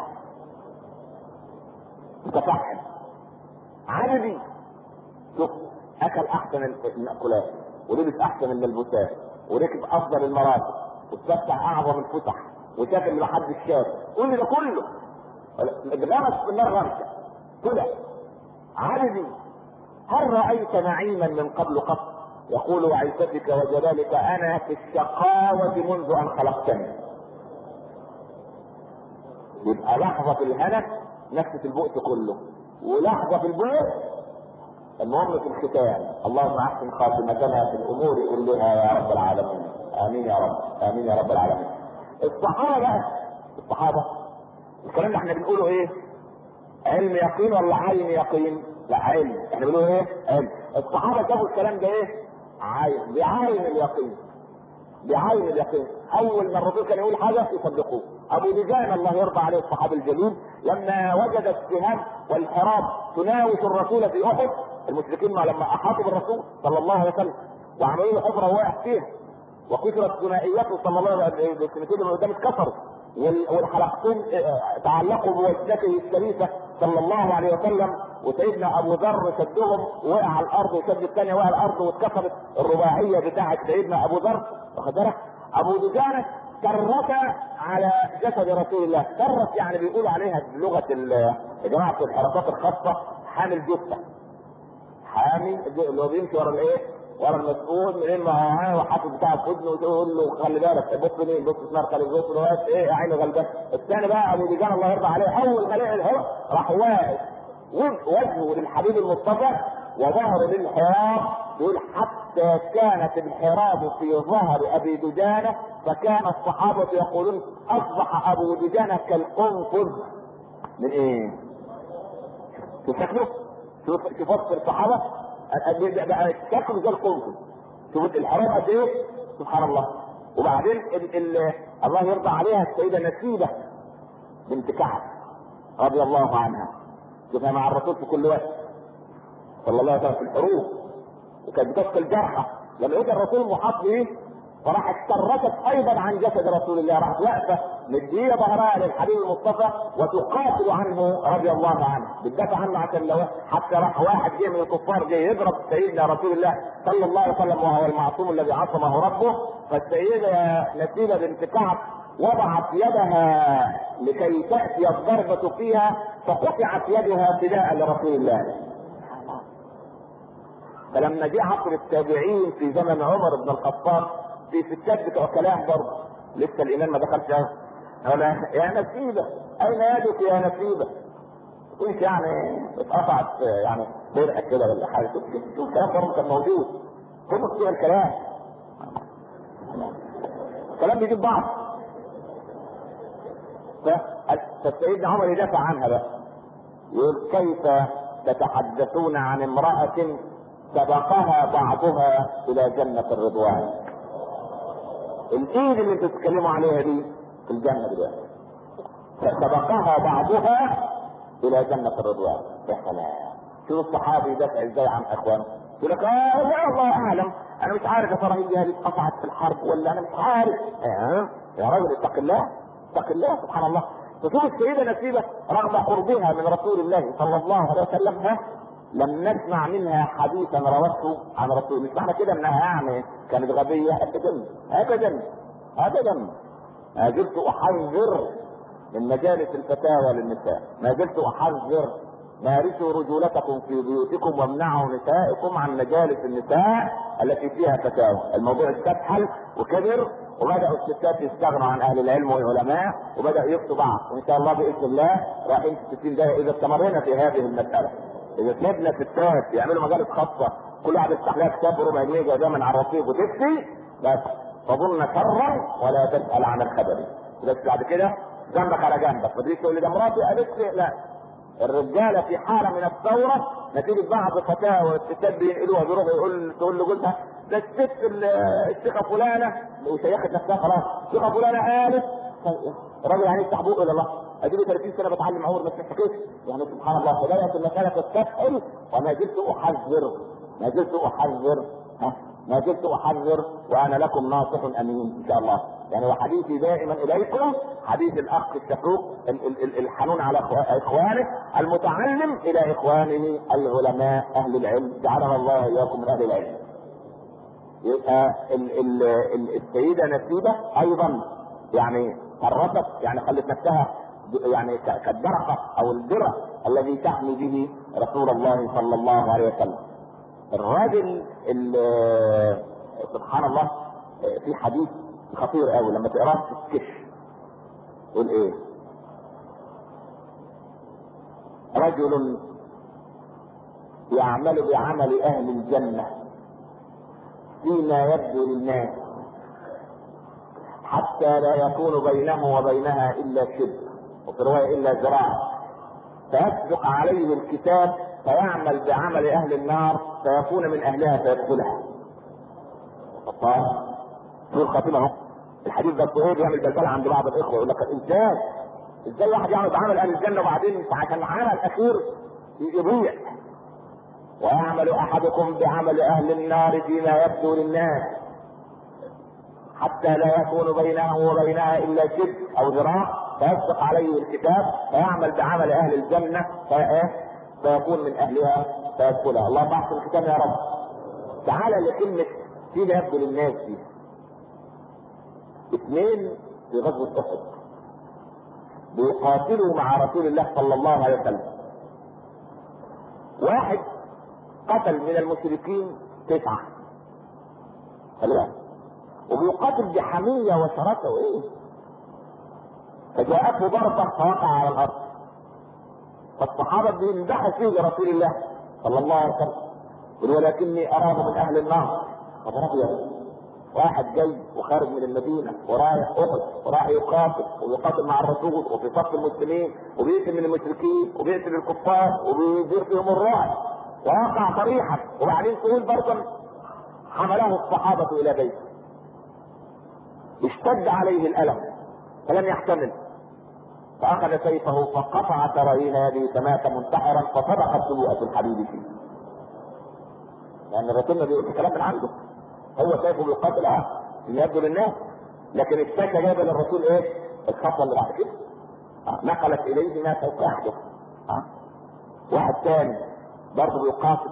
متفحم عددي شوف اكل احسن المأكولات ولبس احسن الملبوسات وركب افضل المراتب واتفتح اعظم الفسح وشاف اللي محدش شاف كل ده كله اتغمس في النار غمسه طلع عددي هل رايت نعيما من قبل قط يقول وعزتك وجلالك انا في الشقاوة منذ ان خلقتني يبقى لحظة الهنا نفس البؤس كله ولحظة في البؤس المهم في الختام اللهم احسن خاتمتنا في الامور كلها يا رب العالمين امين يا رب امين يا رب العالمين الصحابه بقى الصحابه الكلام اللي احنا بنقوله ايه علم يقين ولا عين يقين لا علم احنا بنقول ايه علم الصحابه شافوا الكلام ده ايه عين بعين اليقين بعين اليقين اول ما الرسول كان يقول حاجه يصدقوه ابو دجان الله يرضى عليه الصحابي الجليل لما وجد السهام والحراب تناوش الرسول في احد المشركين ما لما احاطوا بالرسول صلى الله عليه وسلم وعملوا له حفره واقع فيها وكسرت ثنائيته صلى الله عليه وسلم السنتين اللي قدام اتكسروا والحلقتين تعلقوا بوجهته الشريفه صلى الله عليه وسلم وسيدنا ابو ذر شدهم وقع على الارض وشد الثانيه وقع على الارض واتكسرت الرباعيه بتاعه سيدنا ابو ذر واخد بالك ابو دجانه كرت على جسد رسول الله كرت يعني بيقولوا عليها بلغه جماعه الحركات الخاصه حامل جثه حامي اللي هو بيمشي ورا الايه؟ ورا المسؤول منين ما هو وحاطط بتاع في ودنه وتقول له خلي بالك بص مين بص اسمها خلي بص له ايه يا عيني غلبان الثاني بقى ابو دجان الله يرضى عليه اول ما لقى الهواء راح واقف وجهه للحبيب المصطفى وظهره للحراب يقول حتى كانت الحراب في ظهر ابي دجانه فكان الصحابه يقولون اصبح ابو دجانه كالقنفذ من ايه؟ شوف شكله؟ شوف شوف وصف الصحابه بقى شكله زي القنفذ شوف الحرام قد ايه؟ سبحان الله وبعدين ال ال الله يرضى عليها السيده نسيبه بنت كعب رضي الله عنها شوفها مع الرسول في كل وقت صلى الله عليه وسلم في الحروب وكانت بتسقي الجرحى لما اجى الرسول محاط به فراحت تركت ايضا عن جسد رسول الله راحت واقفه مديه ظهرها للحبيب المصطفى وتقاتل عنه رضي الله عنه بتدافع عنه عشان لو حتى راح واحد جه من الكفار جاي يضرب سيدنا رسول الله صلى الله عليه وسلم وهو المعصوم الذي عصمه ربه فالسيده نسيبه بنت كعب وضعت يدها لكي تاتي الضربه فيها فقطعت يدها فداء لرسول الله فلما جاء عصر التابعين في زمن عمر بن الخطاب في ستات بتوع كلام برضه لسه الايمان ما دخلش قال يا نسيبه اين يدك يا نسيبه؟ كنت يعني اتقطعت يعني برقه كده ولا حاجه شوف شوف الكلام ده كان موجود كل كده الكلام الكلام بيجيب بعض فسيدنا عمر يدافع عنها بقى يقول كيف تتحدثون عن امرأة سبقها بعضها إلى جنة الرضوان الايد اللي انتوا بتتكلموا عليها دي في الجنه دلوقتي سبقها بعضها الى جنه الرضوان يا سلام شوف الصحابي يدافع ازاي عن اخوانه يقول لك اه لا الله اعلم انا مش عارف يا ترى هي دي اتقطعت في الحرب ولا انا مش عارف آه. يا راجل اتق الله اتق الله سبحان الله فشوف السيده نسيبه رغم قربها من رسول الله صلى الله عليه وسلم ها لم نسمع منها حديثا روته عن رسول مش معنى كده انها يعني كانت غبية ابدا ابدا ابدا ما زلت احذر من مجالس الفتاوى للنساء ما زلت احذر مارسوا رجولتكم في بيوتكم وامنعوا نسائكم عن مجالس النساء التي فيها فتاوى الموضوع استفحل وكبر وبداوا الستات يستغنوا عن اهل العلم والعلماء وبداوا يفتوا بعض وان شاء الله باذن الله رايحين في 60 دقيقه اذا استمرنا في هذه المساله اذا سيبنا ستات يعملوا مجالس خاصه كل واحد يفتح لها كتاب ربع جنيه جايباه من على الرصيف وتكفي بس تظن شرا ولا تسال عن الخبر بس بعد كده جنبك على جنبك ما تقول لي ده مراتي قالت لي لا الرجاله في حاله من الثوره نتيجه بعض فتاوى الستات بينقلوها بيروحوا يقول تقول لجوزها ده الست الشيخه فلانه وشيخت نفسها خلاص الشيخه فلانه قالت الراجل يعني يفتح بقه الى الله اديله 30 سنه بتعلم عمر ما تحكيش يعني سبحان الله فبدات المساله تستفحل وما زلت احذر ما زلت احذر ها ما زلت احذر وانا لكم ناصح امين ان شاء الله يعني وحديثي دائما اليكم حديث الاخ الشقوق الحنون على اخوانه المتعلم الى اخوانه العلماء اهل العلم جعلنا الله اياكم من اهل العلم يبقى ال ال ال السيده نسيبه ايضا يعني قربت يعني خلت نفسها يعني كالدرقه او الدرع الذي تحمي به رسول الله صلى الله عليه وسلم الراجل سبحان الله في حديث خطير قوي لما تقراه تسكش يقول ايه رجل يعمل بعمل اهل الجنه فيما يبدو للناس حتى لا يكون بينه وبينها الا شبر وفي روايه الا ذراع فيسبق عليه الكتاب فيعمل بعمل اهل النار فيكون من اهلها فيدخلها فقال شو الخاتمه اهو الحديث ده الصهيب يعمل بلبله عند بعض الاخوه يقول لك ازاي ازاي واحد يعمل بعمل اهل الجنه وبعدين عشان العمل الاخير يضيع ويعمل احدكم بعمل اهل النار فيما يبدو للناس حتى لا يكون بينه وبينها الا شد او ذراع فيسبق عليه الكتاب فيعمل بعمل اهل الجنه فايه فيكون من اهلها فيدخلها اللهم احسن الختام يا رب تعالى لكلمه فيما يبدو للناس دي اثنين في غزوه احد بيقاتلوا مع رسول الله صلى الله عليه وسلم واحد قتل من المشركين تسعة خلي وبيقاتل بحمية وشراسة وايه فجاءته ضربة فوقع على الارض فالصحابة بيمدحوا فيه لرسول الله صلى الله عليه وسلم يقول ولكني اراه من اهل النار خبر ابيض واحد جاي وخارج من المدينة ورايح احد وراح يقاتل ويقاتل مع الرسول وفي صف المسلمين وبيقتل من المشركين وبيقتل الكفار وبيدير فيهم الرعب ووقع صريحا وبعدين تقول برضه حمله الصحابة الى بيته اشتد عليه الالم فلم يحتمل فاخذ سيفه فقطع تراين يده فمات منتحرا فصدقت نبوءة الحبيب فيه لان الرسول ما بيقول كلام من عنده هو سيفه بيقاتل اه يبدو للناس لكن الشاكة جايبه للرسول ايه؟ الخطوه اللي بعد كده آه. نقلت اليه ما سوف يحدث آه. واحد ثاني برضه بيقاتل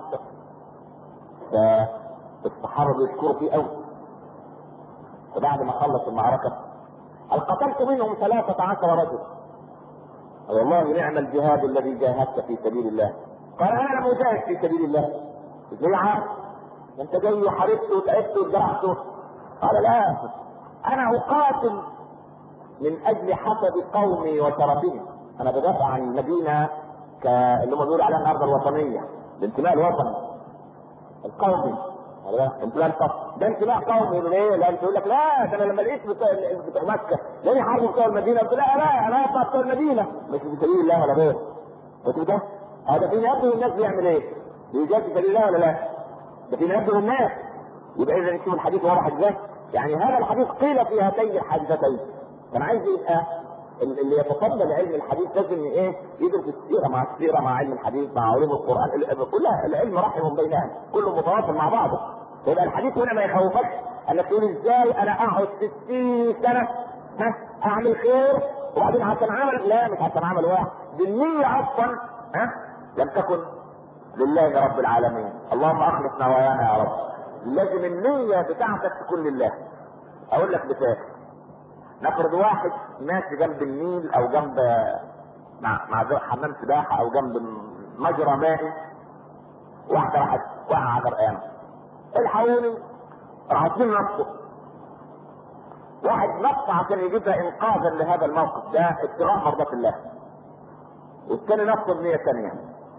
فالصحابه بيشكروا فيه قوي وبعد ما خلص المعركه قال قتلت منهم ثلاثة عشر رجل والله نعم الجهاد الذي جاهدت في سبيل الله قال انا مجاهد في سبيل الله ازاي عارف انت جاي وحاربت وتعبت واتجرحت قال لا انا اقاتل من اجل حسب قومي وشرفهم انا بدافع عن المدينه ك... اللي هم بيقولوا عليها الارض الوطنيه الانتماء الوطني القومي انتماء الفصل ده انتماء قومي ليه؟ لان يقول لك لا ده انا لما لقيت بتوع بتوع مكه لاني حاربوا بتوع المدينه قلت لا لا انا اطلع بتوع المدينه مش في سبيل الله ولا غيره قلت ده هذا في نبي الناس بيعمل ايه؟ بيجاهد في سبيل الله ولا لا؟ ده في نبي الناس يبقى اذا نشوف الحديث واضح ازاي؟ يعني هذا الحديث قيل في هاتين الحادثتين كان عايز يبقى اللي يتقبل علم الحديث لازم ايه يدرس السيره مع السيره مع علم الحديث مع علوم القران كلها العلم رحم بينها كله متواصل مع بعضه يبقى الحديث هنا ما يخوفكش انك تقول ازاي انا اقعد 60 سنه ها اعمل خير وبعدين عشان عمل لا مش عشان عمل واحد بالنية اصلا ها لم تكن لله رب العالمين اللهم اخلص نوايانا يا رب لازم النية بتاعتك تكون لله اقول لك مثال نفرض واحد ماشي جنب النيل او جنب مع مع حمام سباحه او جنب مجرى مائي واحده راحت وقع غرقانه الحقوني راح اتنين نفسه واحد نط عشان يجيبها انقاذا لهذا الموقف ده ابتغاء مرضات الله والثاني نط بنية ثانية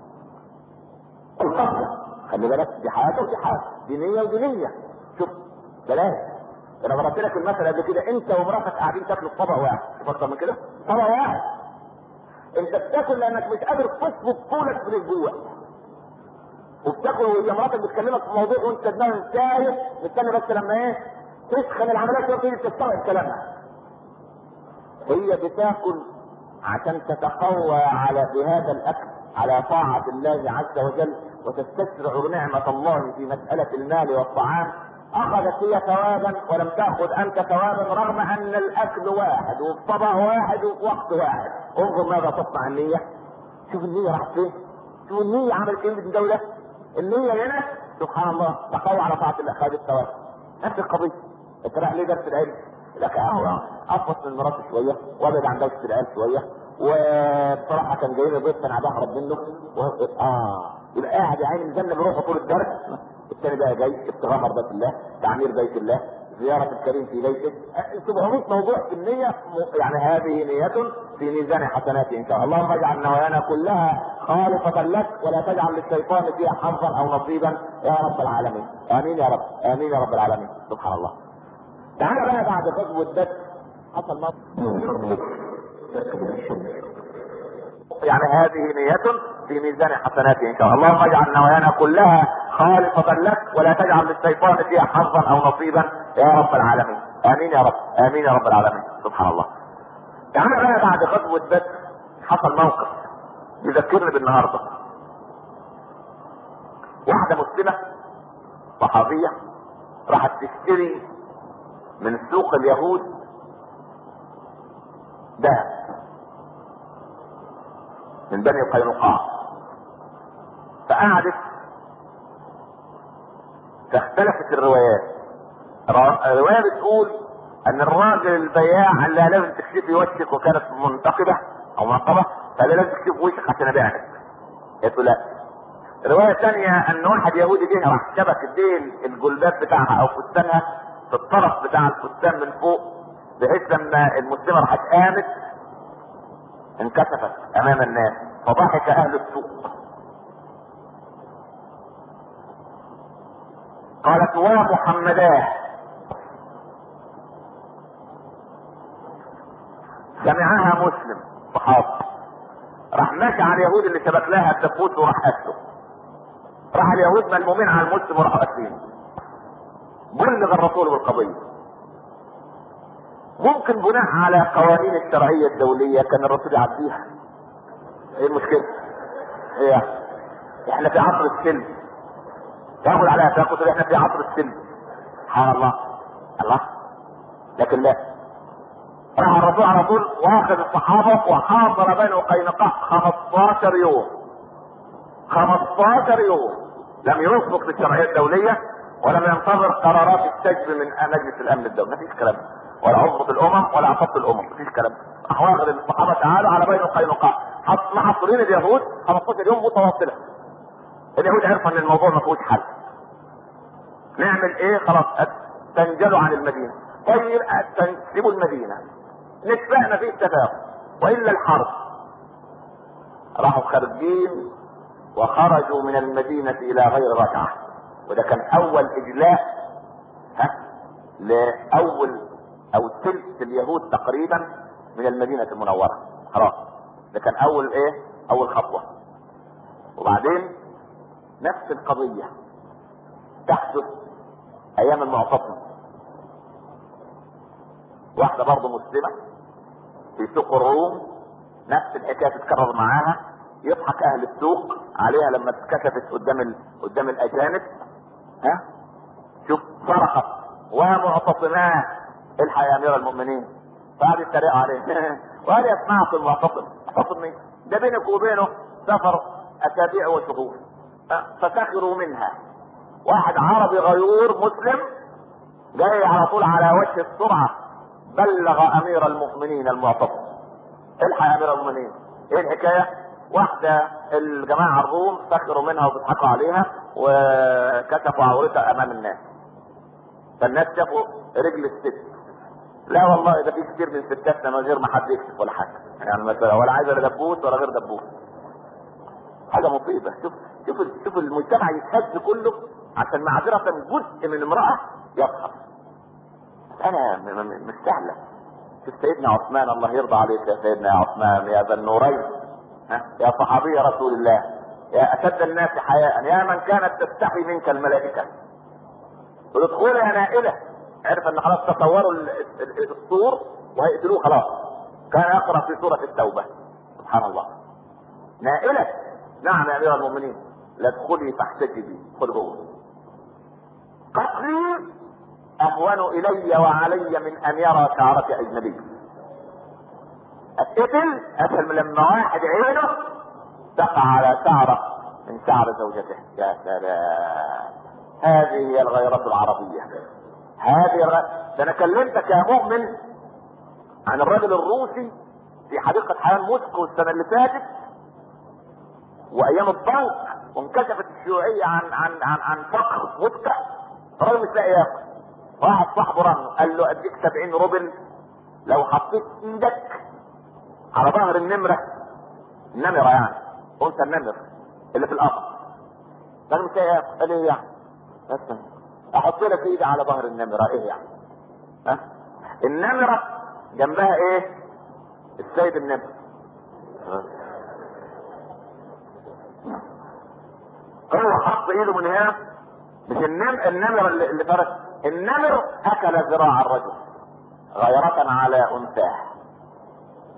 القتل خلي بالك دي حياته ودي حياته دي نية ودي نية شوف بلاش انا ضربت لك المثل قبل كده انت ومراتك قاعدين تاكلوا في طبق واحد اكتر من كده طبق واحد انت بتاكل لانك مش قادر تصفط طولك من الجوع وبتاكل وهي مراتك بتكلمك في موضوع وانت دماغك سايب مستني بس لما ايه تسخن العمليات وتيجي تستوعب كلامها هي بتاكل عشان تتقوى على بهذا الاكل على طاعة الله عز وجل وتستشرع نعمة الله في مسألة المال والطعام اخذت هي ثوابا ولم تاخذ انت ثوابا رغم ان الاكل واحد والطبق واحد وفي وقت واحد انظر ماذا تصنع النية شوف النية راحت فين شوف النية عملت ايه من دولة النية هنا سبحان الله تقوى على طاعة الله خد الثواب نفس القضية انت رايح ليه درس العلم لك اهو اقص من مراتي شوية وابعد عن دوشة العيال شوية وبصراحة كان جاي لي ضيف انا بهرب منه و... اه يبقى قاعد يا عيني مجنب بروحه طول الدرس الثاني بقى جاي ابتغاء مرضات الله تعمير بيت الله زيارة الكريم في بيته 700 موضوع في النية يعني هذه نية في ميزان حسنات ان شاء الله اللهم اجعل نوايانا كلها خالصة لك ولا تجعل للشيطان فيها حظا او نصيبا يا رب العالمين امين يا رب امين يا رب العالمين سبحان الله تعال بقى بعد غزوة بدر حصل موقف يعني هذه نية في ميزان حسنات ان شاء الله اللهم اجعل نوايانا كلها خالصة لك ولا تجعل للشيطان فيها حظا او نصيبا يا رب العالمين امين يا رب امين يا رب العالمين سبحان الله تعالى بقى بعد غزوة بدر حصل موقف يذكرني بالنهارده واحدة مسلمة صحابية راحت تشتري من سوق اليهود ذهب من بني قينقاع فقعدت فاختلفت الروايات الرواية بتقول ان الراجل البياع قال لها لازم تكشفي وشك وكانت منتقبة او منقبة قال لها لازم تكشفي وشك عشان ابيع لك قالت له لا رواية ثانية ان واحد يهودي جه راح شبك الدين الجلباب بتاعها او فستانها في الطرف بتاع الفستان من فوق بحيث لما المسلمة راحت قامت انكشفت امام الناس فضحك اهل السوق قالت ومحمداه سمعها مسلم صحابي راح ماشي على اليهود اللي شبك لها الدفوت وراح قتله راح اليهود ملمومين على المسلم وراحوا قاتلينه بلغ الرسول بالقضيه ممكن بناء على قوانين الشرعيه الدوليه كان الرسول يعديها ايه المشكله؟ ايه احنا في عصر السلم تاخد عليها تاخد احنا في عصر السلم سبحان الله الله لكن لا راح الرسول على طول واخذ الصحابه وحاضر بين قينقاع 15 يوم 15 يوم لم يوفق للشرعيه الدوليه ولم ينتظر قرارات السجن من مجلس الامن الدولي مفيش كلام ولا عضو الامم ولا عصبة الامم مفيش كلام راح واخذ الصحابه تعالوا على بين قينقاع محصورين اليهود 15 يوم متواصله اليهود عرفوا ان الموضوع ما فيهوش حل نعمل ايه خلاص تنجلوا عن المدينه طيب تنسبوا المدينه نتفق فيه اتفاق والا الحرب راحوا خارجين وخرجوا من المدينة إلى غير رجعة وده كان أول إجلاء ها لأول أو ثلث اليهود تقريبا من المدينة المنورة خلاص ده كان أول إيه؟ أول خطوة وبعدين نفس القضية تحدث أيام المعتصم واحدة برضه مسلمة في سوق الروم نفس الحكاية تتكرر معاها يضحك اهل السوق عليها لما اتكشفت قدام ال... قدام الاجانب ها شوف صرخت ومعتصماه الحق يا امير المؤمنين فقعد يتريقوا عليه وقال يسمعك المعتصم معتصم مين؟ ده بينك وبينه سفر اسابيع وشهور فسخروا منها واحد عربي غيور مسلم جاي على طول على وجه السرعه بلغ امير المؤمنين المعتصم الحق يا امير المؤمنين ايه الحكايه؟ واحدة الجماعة الروم سخروا منها وبيضحكوا عليها وكشفوا عورتها أمام الناس. فالناس شافوا رجل الست. لا والله ده في كتير من ستاتنا من غير ما حد يكشف ولا حاجة. يعني مثلا ولا عايزة لا دبوس ولا غير دبوس. حاجة مصيبة، شوف شوف شوف المجتمع يتهز كله عشان معذرة جزء من امرأة يضحك. أنا مش سهلة. شوف سيدنا عثمان الله يرضى عليك يا سيدنا يا عثمان يا ذا النورين يا صحابي رسول الله يا اشد الناس حياء يا من كانت تستحي منك الملائكه ادخلوا يا نائله عرف ان خلاص تصوروا السور وهيقتلوه خلاص كان يقرا في سوره التوبه سبحان الله نائله نعم يا امير المؤمنين لا ادخلي فاحتجبي ادخل جوه قتلي اهون الي وعلي من ان يرى شعرك اجنبي اتقتل اسهل من لما واحد عينه تقع على شعره من شعر زوجته يا سلام هذه هي الغيرة العربية هذه الغ... ده انا كلمتك يا مؤمن عن الرجل الروسي في حديقة حيوان موسكو السنة اللي فاتت وايام الضنك وانكشفت الشيوعية عن عن عن عن فقر موسكا الراجل مش لاقي ياكل واحد صاحبه رن قال له اديك 70 روبل لو حطيت ايدك على ظهر النمرة النمرة يعني انثى النمر اللي في القفص قال مش ايه قال ايه يعني بس احط لك ايدي على ظهر النمرة ايه يعني ها النمرة جنبها ايه السيد النمر هو حط ايده من هنا مش النمر النمر اللي, اللي فرق النمر اكل ذراع الرجل غيرة على انثاه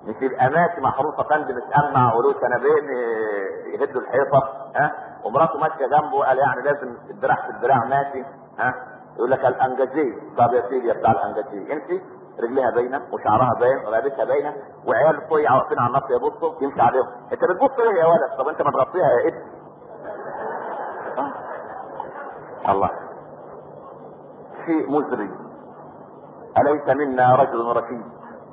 مش يبقى ماشي محروسه فندم اتأمع وله سنبين يهدوا الحيطه ها ومراته ماشيه جنبه قال يعني لازم الدراع في الدراع ماشي ها يقول لك الانجازيه طب يا سيدي يا بتاع الانجازيه انت رجليها باينه وشعرها باين ورقبتها باينه وعيال طيعه واقفين على النص يبصوا يمشي عليهم انت بتبص ليه يا ولد طب انت ما تغطيها يا ابني الله شيء مزري أليس منا رجل رشيد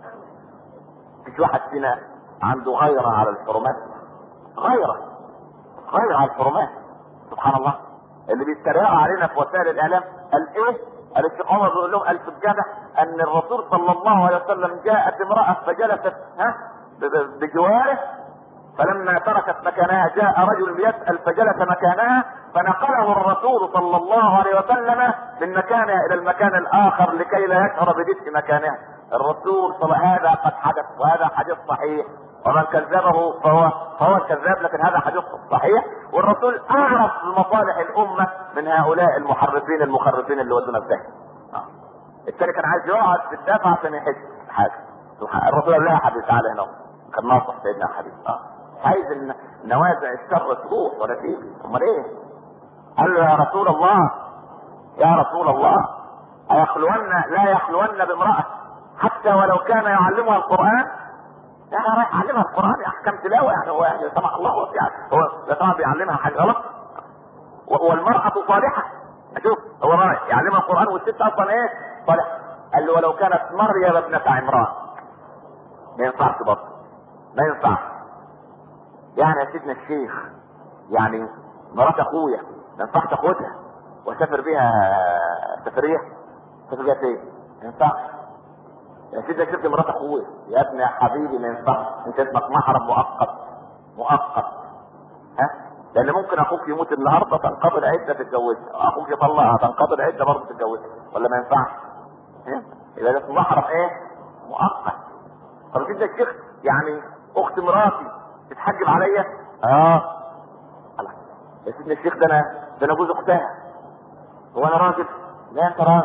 مفيش واحد فينا عنده غيرة على الحرمات غيرة غيرة على الحرمات سبحان الله اللي بيتريقوا علينا في وسائل الإعلام قال إيه؟ قال الشيخ عمر بيقول لهم ألف الجامع أن الرسول صلى الله عليه وسلم جاءت امرأة فجلست ها بجواره فلما تركت مكانها جاء رجل يسأل فجلس مكانها فنقله الرسول صلى الله عليه وسلم من مكانها الى المكان الاخر لكي لا يشعر بدفء مكانها الرسول صلى هذا قد حدث وهذا حديث صحيح ومن كذبه فهو فهو كذاب لكن هذا حديث صحيح والرسول اعرف بمصالح الامه من هؤلاء المحرفين المخرفين اللي ودونا في داهيه الثاني كان عايز يقعد في الدافع عشان يحس حاجه الرسول قال لا يا حبيبي تعالى هنا كان ناصح سيدنا حبيبي اه عايز ان نوازع الشر تروح ولا تيجي امال ايه قال له يا رسول الله يا رسول الله أيخلون لا يخلون بامرأة حتى ولو كان يعلمها القرآن يعني رايح يعلمها القرآن أحكام تلاوة يعني هو يعني سمح الله يعني هو لا طبعا بيعلمها حاجة غلط والمرأة صالحة أشوف هو رايح يعلمها القرآن والست أصلا إيه صالحة قال له ولو كانت مريم ابنة عمران ما ينفعش برضه ما ينفعش يعني يا سيدنا الشيخ يعني مرات اخويا ما ينفعش تاخدها واسافر بيها سفريه سافر بيها فين؟ ما ينفعش يا سيدنا الشيخ مرات اخويا يا ابني يا حبيبي ما ينفعش انت اسمك محرم مؤقت مؤقت ها لان ممكن اخوك يموت النهارده تنقضي العده تتجوزها اخوك يطلقها تنقضي العده برضه تتجوزها ولا ما ينفعش؟ يبقى ده اسمه محرم ايه؟ مؤقت طب سيدنا الشيخ يعني اخت مراتي تتحجب عليا اه الله يا سيدنا الشيخ ده انا ده انا جوز اختها هو انا راجل لا انت راجل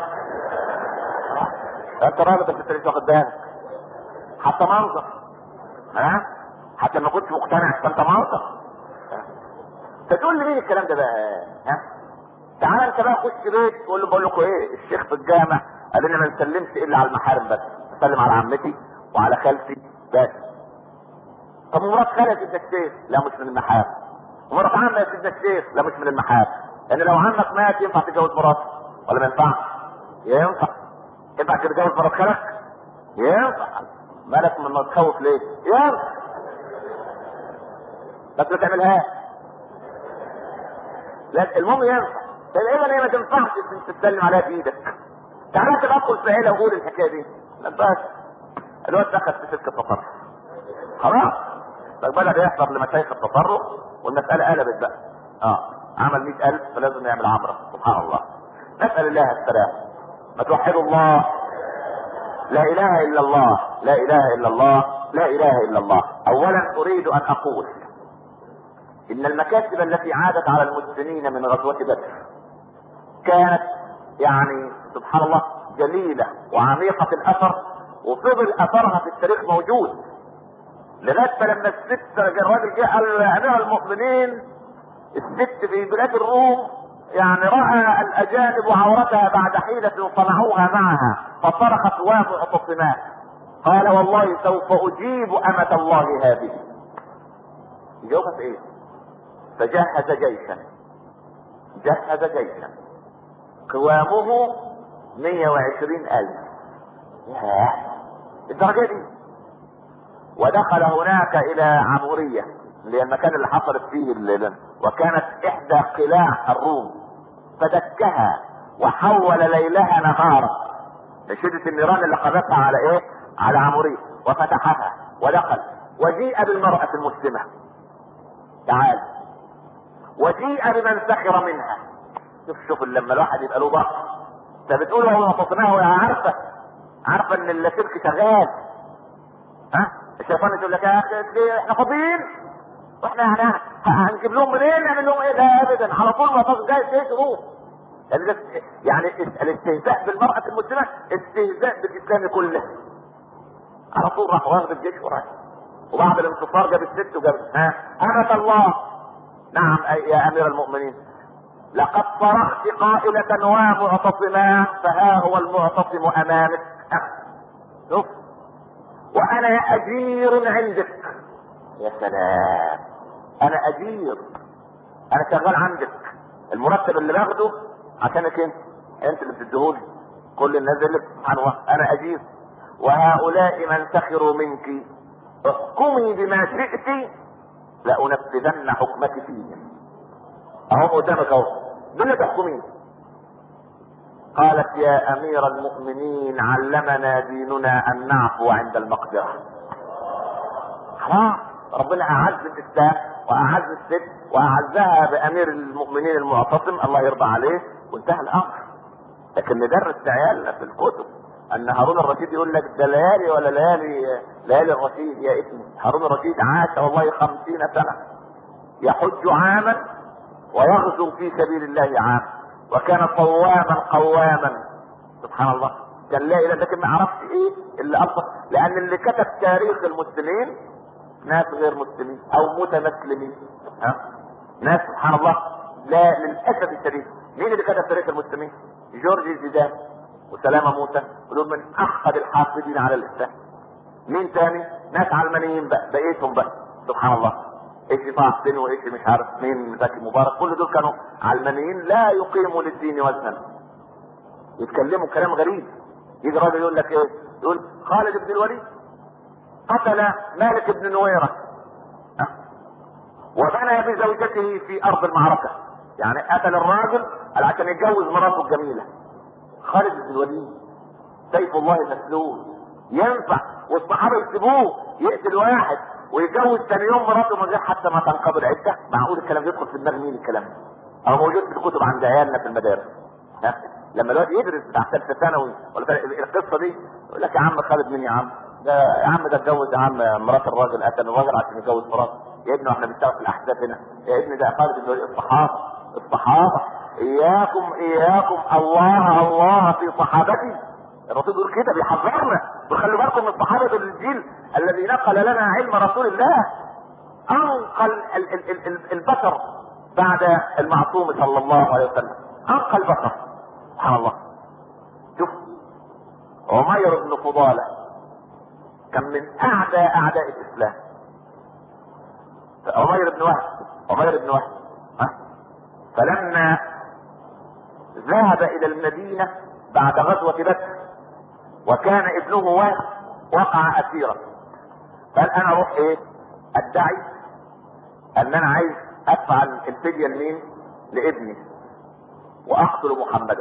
انت راجل بس انت لسه واخد بالك حتى منظر ها حتى ما كنتش مقتنع فانت منظر فتقول لي مين الكلام ده بقى ها تعال انت بقى خش بيت تقول له بقول لكم ايه الشيخ في الجامع قال لنا ما نسلمش الا على المحارم بس نسلم على عمتي وعلى خالتي بس طب مرات خالة سيدنا الشيخ لا مش من المحاب ومرات عمة يا سيدنا الشيخ لا مش من المحاب لان لو عمك مات ينفع تتجوز مراته ولا ما ينفعش ينفع ينفع تتجوز مرات خالك ينفع مالك من ما تخوف ليه ينفع بس ما تعملهاش لا المهم ينفع تقريبا هي ما تنفعش تتسلم عليها بايدك تعالى انت ادخل في عيله وقول الحكايه دي لا بس الواد دخل في سكه التطرف خلاص بدأ يحضر لمشايخ التطرف والمسألة قلبت بقى اه عمل مئة ألف فلازم يعمل عمرة سبحان الله نسأل الله السلام ما توحدوا الله لا إله إلا الله لا إله إلا الله لا إله إلا الله أولا أريد أن أقول إن المكاسب التي عادت على المسلمين من غزوة بدر كانت يعني سبحان الله جليلة وعميقة الأثر وفضل أثرها في التاريخ موجود لغايه لما الست الراجل جه قال يا امير المؤمنين الست في بلاد الروم يعني راى الاجانب عورتها بعد حيلة صنعوها معها فصرخت ومعتصمات قال والله سوف اجيب امة الله هذه جاوبت ايه فجهز جيشا جهز جيشا قوامه 120 الف ياه الدرجة دي ودخل هناك الى عمورية اللي هي المكان اللي حصلت فيه الليلة وكانت احدى قلاع الروم فدكها وحول ليلها نهارا لشدة النيران اللي قذفها على ايه على عمورية وفتحها ودخل وجيء بالمرأة المسلمة تعال وجيء بمن سخر منها شوف شوف لما الواحد يبقى له ضغط انت بتقول هو متصنعه وهي عارفه عارفه ان الشرك شغال ها الشيطان يقول لك يا اخي احنا فاضيين واحنا يعني هنجيب لهم منين نعمل لهم ايه ده ابدا على طول ما تصل جاي ايه شروط يعني الاستهزاء بالمرأة المسلمة استهزاء بالاسلام كله على طول راح واخد الجيش وراح وبعد الانتصار جاب الست وجاب ها أمة الله نعم أي يا أمير المؤمنين لقد صرخت قائلة ومعتصما فها هو المعتصم أمامك شوف وأنا أجير عندك يا سلام أنا أجير أنا شغال عندك المرتب اللي باخده عشانك انت انت اللي بتديهولي كل الناس اللي سبحان الله انا اجير وهؤلاء من سخروا منك احكمي بما شئت لأنفذن حكمك فيهم اهو قدامك اهو دول تحكمين قالت يا امير المؤمنين علمنا ديننا ان نعفو عند المقدرة خلاص ربنا اعز الاسلام واعز الست واعزها بامير المؤمنين المعتصم الله يرضى عليه وانتهى الامر لكن ندرس عيالنا في الكتب ان هارون الرشيد يقول لك ده ليالي ولا ليالي ليالي الرشيد يا ابني هارون الرشيد عاش والله خمسين سنة يحج عاما ويغزو في سبيل الله عام وكان صواما قواما سبحان الله كان لا اله لكن ما عرفش ايه اللي اصلا لان اللي كتب تاريخ المسلمين ناس غير مسلمين او متمسلمين ها ناس سبحان الله لا للاسف الشديد مين اللي كتب تاريخ المسلمين جورج زيدان وسلامة موسى ودول من احد الحافظين على الاسلام مين تاني ناس علمانيين بقى بقيتهم بقى سبحان الله ايش طه حسين وايش مش عارف مين زكي مبارك كل دول كانوا علمانيين لا يقيموا للدين وزنا يتكلموا كلام غريب يجي راجل يقول لك ايه يقول خالد بن الوليد قتل مالك بن نويرة وبنى بزوجته في ارض المعركة يعني قتل الراجل عشان يتجوز مراته الجميلة خالد بن الوليد سيف الله مسلول ينفع والصحابة يسيبوه يقتل واحد ويتجوز ثاني يوم مراته من غير حتى ما تنقضي العدة معقول الكلام ده يدخل في دماغ مين الكلام ده؟ او موجود في الكتب عند عيالنا في المدارس ها لما الواد يدرس بتاع ثالثه ثانوي ولا القصه دي يقول لك يا عم خالد مين يا عم ده يا عم ده اتجوز يا عم مرات الراجل قتل الراجل عشان يتجوز مراته يا ابني واحنا بنشتغل في الاحداث هنا يا ابني ده خالد بن الصحابه الصحابه اياكم اياكم الله الله في صحابتي الرسول بيقول كده بيحذرنا وخلي بالكم من الصحابه دول الجيل الذي نقل لنا علم رسول الله انقل ال- ال- ال- ال- البشر بعد المعصوم صلى الله عليه وسلم انقى البشر سبحان الله شوف عمير بن فضاله كان من اعدى اعداء الاسلام عمير بن وهب عمير بن وهب ها؟ فلما ذهب الى المدينه بعد غزوه بدر وكان ابنه وهب وقع اسيرا قال انا اروح ايه ادعي ان انا عايز ادفع الفدية لمين لابني واقتل محمدا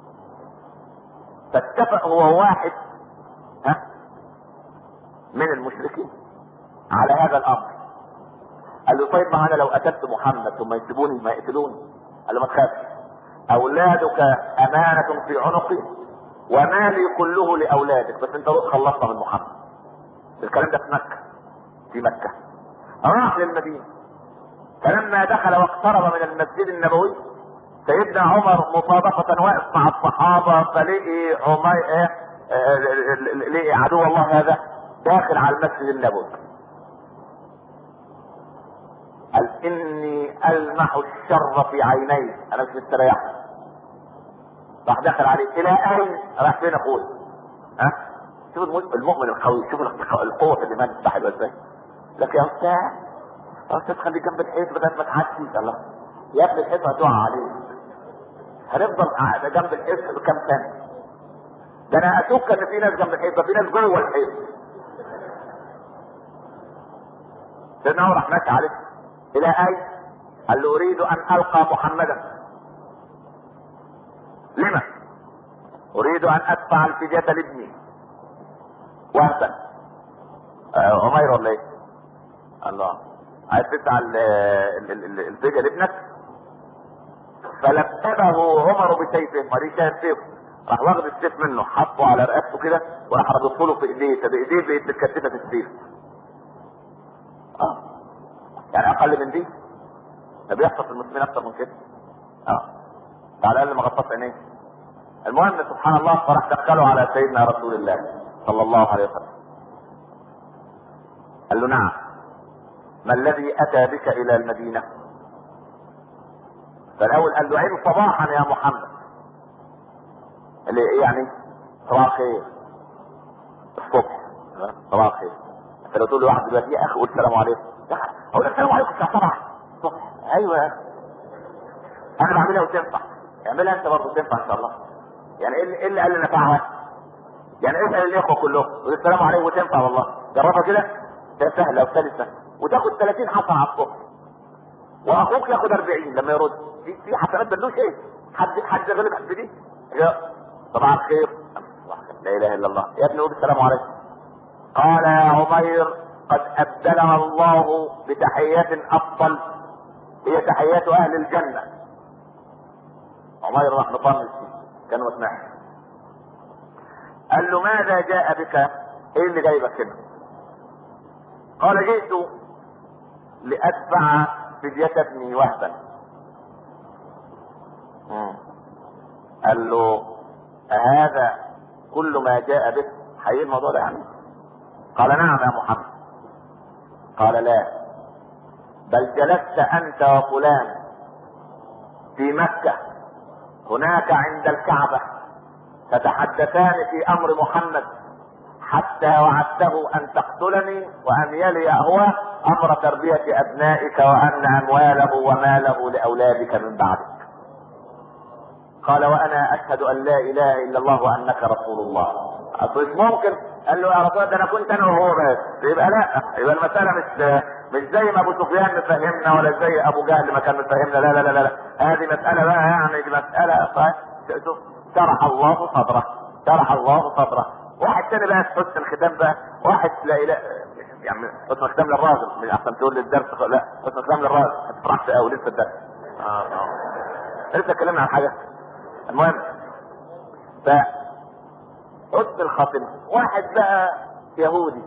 فاتفق هو واحد ها من المشركين على هذا الامر قال له طيب ما انا لو قتلت محمد ثم يسيبوني ما يقتلوني قال له ما تخافش اولادك امانة في عنقي ومالي كله لاولادك بس انت روح خلصنا من محمد الكلام ده في مكة في مكة راح للمدينة فلما دخل واقترب من المسجد النبوي سيدنا عمر مصادفة واقف مع الصحابة فلقي عمر ايه آه، لقي عدو الله هذا داخل على المسجد النبوي قال اني المح الشر في عيني انا مش مستريح راح دخل عليه الى اين راح فين اخوي ها شوف الم- المؤمن القوي شوف القوة في الايمان صاحب ازاي لك يا استاذ يا استاذ خليك جنب الحيط بدل ما تعدي الله يا ابني الحيط هتقع عليك هنفضل قاعد جنب الحيط بكام سنه ده انا اشك ان في ناس جنب الحيط ده في ناس جوه الحيط سيدنا عمر راح ماشي عليه الى اين؟ قال له اريد ان القى محمدا لما؟ اريد ان ادفع الفدية لابني وهبا آه، عمير ولا ايه؟ الله عايز تدفع ال- ال- ال- ال- الفدية لابنك؟ فلببه عمر بسيفه مريش شايف سيفه راح واخد السيف منه حطه على رقبته كده وراح ربطه له في ايديه فبايديه بقت متكتفه في السيف اه يعني اقل من دي ده بيحصل في المسلمين اكتر من كده اه على الاقل ما غطاش عينيه المهم سبحان الله فراح دخلوا على سيدنا رسول الله صلى الله عليه وسلم قال له نعم ما الذي اتى بك الى المدينة فالاول قال له عين صباحا يا محمد اللي إيه يعني صباح خير الصبح صباح خير انت لو تقول لواحد دلوقتي يا اخي قول السلام عليكم اقول السلام عليكم الساعه 7 الصبح ايوه يا اخي انا بعملها وتنفع اعملها انت برضه تنفع ان شاء الله يعني ايه اللي- ايه اللي قال لي نفعها يعني اسال الاخوه كلهم قول السلام عليكم وتنفع والله جربها كده ده سهله وسلسه وتاخد 30 حسنه على الصبح واخوك ياخد 40 لما يرد في في حسنات ملوش ايه حد حد غلب في دي يا صباح الخير لا اله الا الله يا ابني قول السلام عليكم قال يا عمير قد ابدلنا الله بتحيات افضل هي تحيات اهل الجنه عمير راح مطنش كان وسمعها قال له ماذا جاء بك ايه اللي جايبك هنا قال جئت لادفع فدية ابني وهبا مم. قال له هذا كل ما جاء به حقيقي الموضوع ده يعني قال نعم يا محمد قال لا بل جلست انت وفلان في مكة هناك عند الكعبة تتحدثان في امر محمد حتى وعدته ان تقتلني وان يلي هو امر تربية ابنائك وان امواله وماله لاولادك من بعدك قال وانا اشهد ان لا اله الا الله وانك رسول الله اصل مش ممكن قال له يا رسول الله ده انا كنت انا وهو بس يبقى لا يبقى المساله مش مش زي ما ابو سفيان مفهمنا ولا زي ابو جهل ما كان مفهمنا لا لا لا لا, لا. هذه مساله بقى يعني دي مساله ف- شوف شرح الله صدره شرح الله صدره واحد تاني بقى في حسن الختام بقى واحد لا اله يعني حسن الختام للراجل مش احسن تقول للدرس لا حسن الختام للراجل ما تفرحش قوي لسه الدرس آه آه. لسه اتكلمنا عن حاجه المهم ف حسن الخاتمة واحد بقى يهودي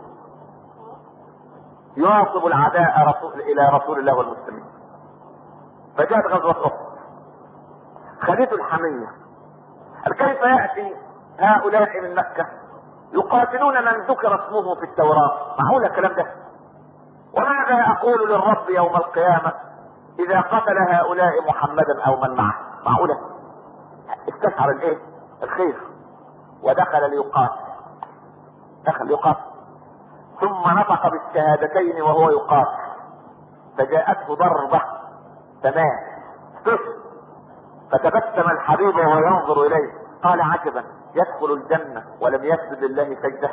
يواصب العداء رسول الى رسول الله والمسلمين فجاءت غزوة احد خدته الحمية قال كيف يأتي هؤلاء من مكة يقاتلون من ذكر اسمه في التوراة معقول الكلام ده وماذا اقول للرب يوم القيامة اذا قتل هؤلاء محمدا او من معه معقولة استشعر الايه الخير ودخل ليقاتل دخل ليقاتل ثم نطق بالشهادتين وهو يقاتل فجاءته ضربة تمام سكت فتبسم الحبيب وهو ينظر اليه قال عجبا يدخل الجنة ولم يسجد لله سجدة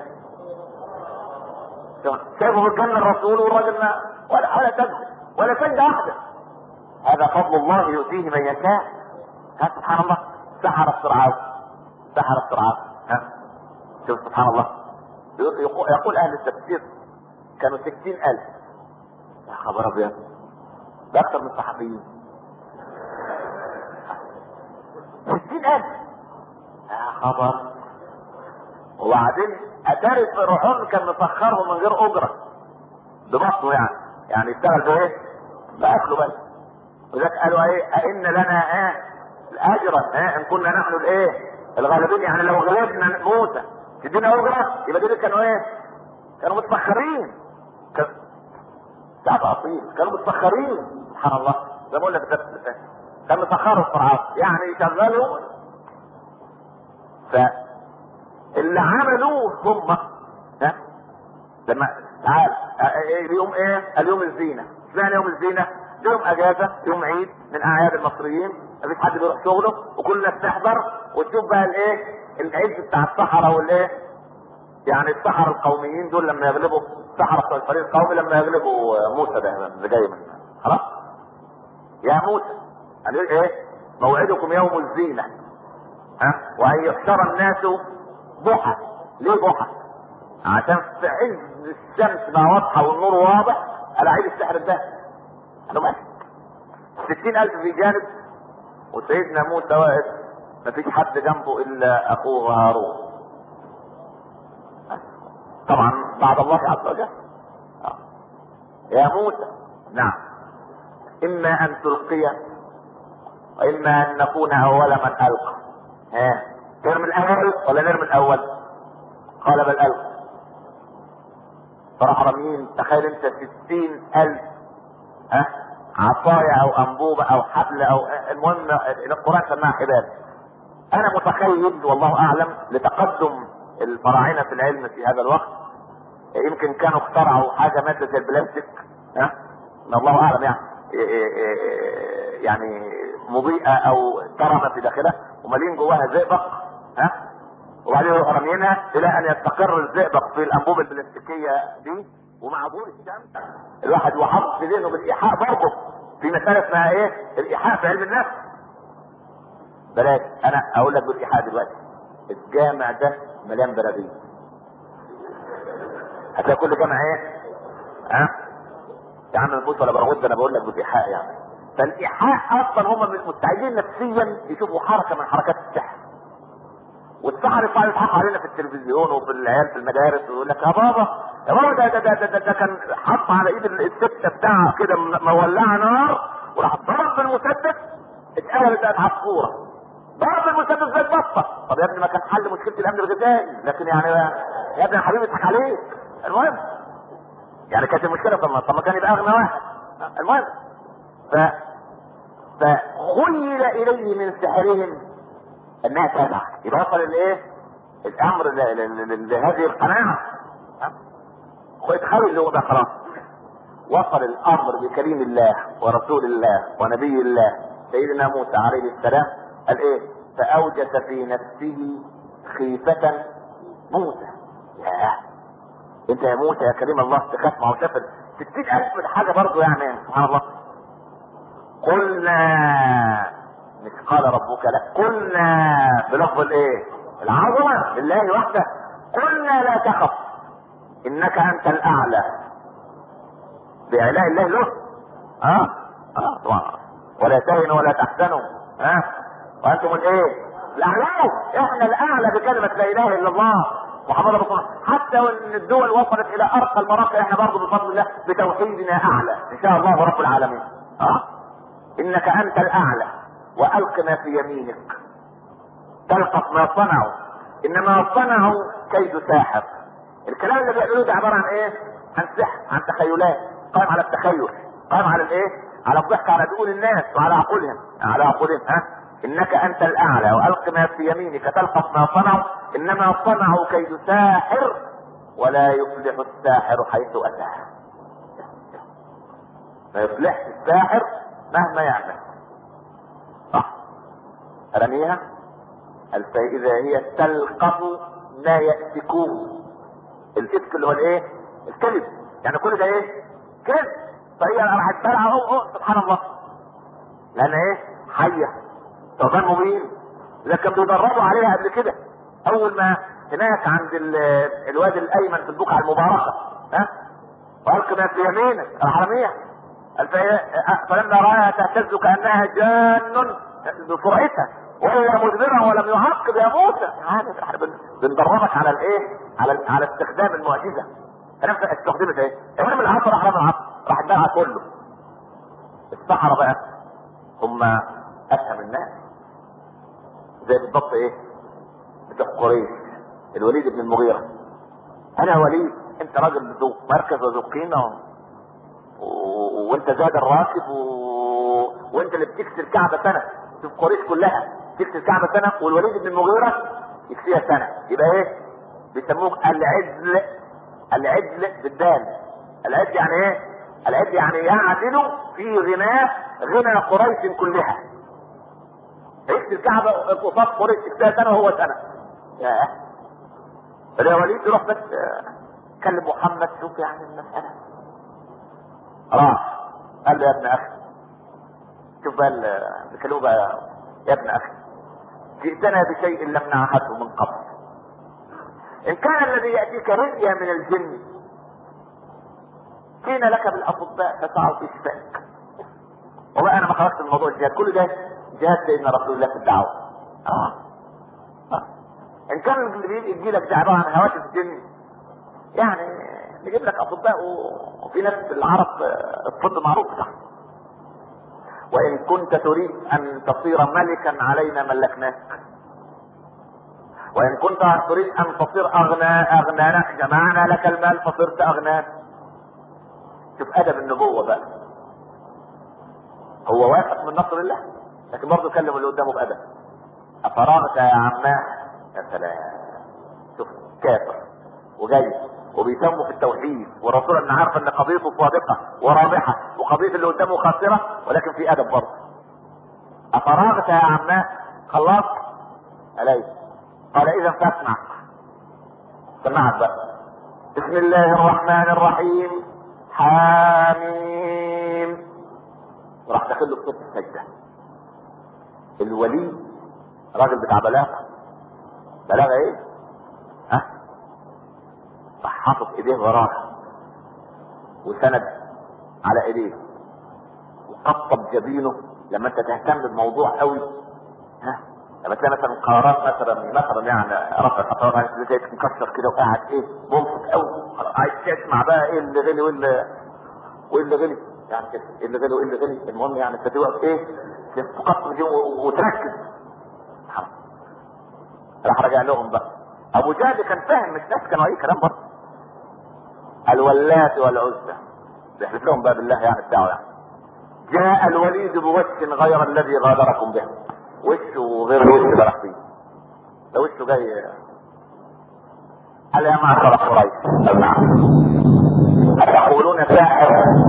شايفه في الجنة الرسول والراجل ما ولا ولا سجد ولا سجدة واحدة هذا فضل الله يؤتيه من يشاء ها سبحان الله سحر السرعات سحر السرعات ها شوف سبحان الله يقول, يقول اهل التفسير كانوا ستين الف يا خبر ابيض ده اكثر من الصحابيين ستين الف يا خبر وبعدين اتاري فرعون كان مسخرهم من غير اجره ببطنه يعني يعني يشتغل بايه؟ باكله بس وذلك قالوا ايه ائن لنا ايه اجرا ايه ان كنا نحن الايه الغالبين يعني لو غلبنا موسى تدينا اجره يبقى دول كانوا ايه كانوا متسخرين كان شعب اصيل كانوا متسخرين سبحان الله زي ما بقول لك ده كان مسخروا الصراعات يعني يشغلوا ف اللي عملوه هم ها لما تعال اليوم ايه اليوم الزينه اشمعنى يوم الزينه ده يوم اجازه يوم عيد من اعياد المصريين مفيش حد بيروح شغله وكل الناس تحضر وتشوف بقى الايه العيد بتاع الصحراء والايه يعني السحرة القوميين دول لما يغلبوا السحرة بتوع الفريق القومي لما يغلبوا موسى ده اللي جاي من خلاص يا موسى قال ايه موعدكم يوم الزينة ها وان يحشر الناس ضحى ليه ضحى عشان في عز الشمس ما واضحة والنور واضح على عيد السحر ده قالوا ماشي ستين ألف في جانب وسيدنا موسى واقف مفيش حد جنبه إلا أخوه هارون طبعا بعد الله عز وجل يا موسى نعم إما أن تلقي وإما أن نكون أول من ألقى ها نرمي الأول ولا نرمي الأول قال بل ألقى فراح رامين تخيل انت ستين الف ها عصاية او انبوبة او حبل او المهم القرآن سماها حبال انا متخيل والله اعلم لتقدم الفراعنة في العلم في هذا الوقت يمكن كانوا اخترعوا حاجة مادة زي البلاستيك ها ما الله اعلم يعني يعني مضيئة او كرمة في داخلها ومالين جواها زئبق ها وبعدين يروحوا رامينها الى ان يستقر الزئبق في الانبوبة البلاستيكية دي ومع ضوء الشمس الواحد وحط في ذهنه بالايحاء برضه في مسألة اسمها ايه؟ الايحاء في علم النفس بلاش انا اقول لك بالايحاء دلوقتي الجامع ده مليان برابيل هتلاقي كل جامع ايه؟ ها؟ يا عم البوس ولا برغد انا بقول لك بالايحاء يعني فالايحاء اصلا هم مستعدين نفسيا يشوفوا حركه من حركات السحر والسحر يطلعوا يضحكوا علينا في التلفزيون وفي العيال في المدارس ويقول لك يا بابا يا بابا ده ده ده, ده, ده, ده كان حط على ايد الست بتاعه كده مولعه نار وراح ضرب بالمسدس اتقلبت بقت عصفوره ضرب المسدس زي البطه طب يا ابني ما كان حل مشكله الامن الغذائي لكن يعني يا ابني يا حبيبي اضحك عليك المهم يعني كانت المشكله طب ما طب ما كان يبقى اغنى واحد المهم ف فخيل اليه من سحرهم انها تسعى يبقى وصل الايه؟ الامر لهذه القناعه اتخيل اللي هو ده خلاص وصل الامر بكريم الله ورسول الله ونبي الله سيدنا موسى عليه السلام قال ايه؟ فاوجس في نفسه خيفة موسى ياه انت يا موسى يا كريم الله تخاف ما هو شاف ستين الف من حاجه برضه يعني سبحان الله قلنا مش قال ربك لا قلنا بلفظ الايه العظمه لله وحده قلنا لا تخف انك انت الاعلى باعلاء الله له اه اه طبعا ولا تهنوا ولا تحزنوا ها آه. وانتم الايه الاعلى احنا الاعلى بكلمه لا اله الا الله محمد رسول الله حتى وان الدول وصلت الى ارقى المراقي احنا برضه بفضل الله بتوحيدنا اعلى ان شاء الله رب العالمين اه انك انت الاعلى والق ما في يمينك تلقف ما صنعوا انما صنعوا كيد ساحر الكلام اللي بيعملوه ده عباره عن ايه عن سحر عن تخيلات قائم على التخيل قائم على الايه على الضحك على دقون الناس وعلى عقولهم على عقولهم ها انك انت الاعلى والق ما في يمينك تلقف ما صنعوا انما صنعوا كيد ساحر ولا يفلح الساحر حيث اتى ما يفلحش الساحر مهما يعمل صح رميها قال فاذا هي تلقف ما يأتكون الافك اللي هو الايه الكذب يعني كل ده ايه كذب فهي راحت بلعه اهو سبحان الله لان ايه حيه ثعبان مبين اذا كان بيدربوا عليها قبل كده اول ما هناك عند الوادي الايمن في البقعه المباركه ها والق ما في يمينك الحرميه فلما راها تهتز كانها جان بسرعتها وهي مدبرة ولم يعقب يا موسى يعني بندربك على الايه على على استخدام المعجزه فنفس استخدمت ايه المهم العصر راح رمى العصر راح اداها كله السحرة بقى هم افهم الناس زي بالضبط ايه بتوع قريش الوليد بن المغيرة انا وليد انت راجل ذو مركز وذو قيمة و... و... وانت زاد الراكب و... وانت اللي بتكسر الكعبة سنة في قريش كلها تكسر الكعبة سنة والوليد بن المغيرة يكسيها سنة يبقى ايه بيسموك العزل العدل بالدال العدل يعني ايه العدل يعني يعدل في غناه غنى قريش كلها عيش الكعبة قصاد قريش اكتها سنة وهو سنة ياه يا وليد يروح بس كلم محمد شوف يعني المسألة راح قال له يا ابن اخي شوف بقى بيكلمه بقى يا ابن اخي جئتنا بشيء لم نعهده من قبل ان كان الذي ياتيك رؤيا من الجن جينا لك بالاطباء فسعوا في شفائك والله انا ما خرجت من موضوع الجهاد كل ده جهاد سيدنا رسول الله في الدعوه آه. آه. ان كان اللي يجي لك ده عباره عن هواتف الجن يعني نجيب لك اطباء وفي ناس في العرب الطب معروف بتاعهم وان كنت تريد ان تصير ملكا علينا ملكناك وان كنت تريد ان تصير اغنى اغنانا جمعنا لك المال فصرت اغنانا شوف ادب النبوه بقى هو واثق من نصر الله لكن برضه كلم اللي قدامه بادب افرغت يا عماه يا سلام شوف كافر وجاي وبيسموا في التوحيد والرسول ان عارف ان قضيته صادقه ورابحه وقضيه اللي قدامه خاسره ولكن في ادب برضه افرغت يا عماه خلصت علي قال اذا فاسمع سمعت بقى بسم الله الرحمن الرحيم حاميم راح داخل له بصوت السجده الولي راجل بتاع بلاغه بلاغه ايه؟ ها؟ راح حاطط ايديه وراه وسند على ايديه وقطب جبينه لما انت تهتم بموضوع قوي ها لما تلاقي مثلا قرارات مثلا مثلا يعني رفع القرار عايز زي مكسر كده وقاعد ايه مبسوط قوي عايز تسمع بقى ايه اللي غلي واللي وايه اللي غلي يعني كده ايه اللي غلي وايه اللي غلي المهم يعني انت توقف ايه تقطب دي وتركز راح رجع لهم بقى ابو جهل كان فاهم مش ناس كانوا اي كلام برضه الولات والعزى بيحلف لهم بقى بالله يعني بتاعه يعني جاء الوليد بوجه غير الذي غادركم به وشه غير الوش اللي راح فيه ده وشه جاي قال يا معشر قريش قال نعم أتقولون ساحر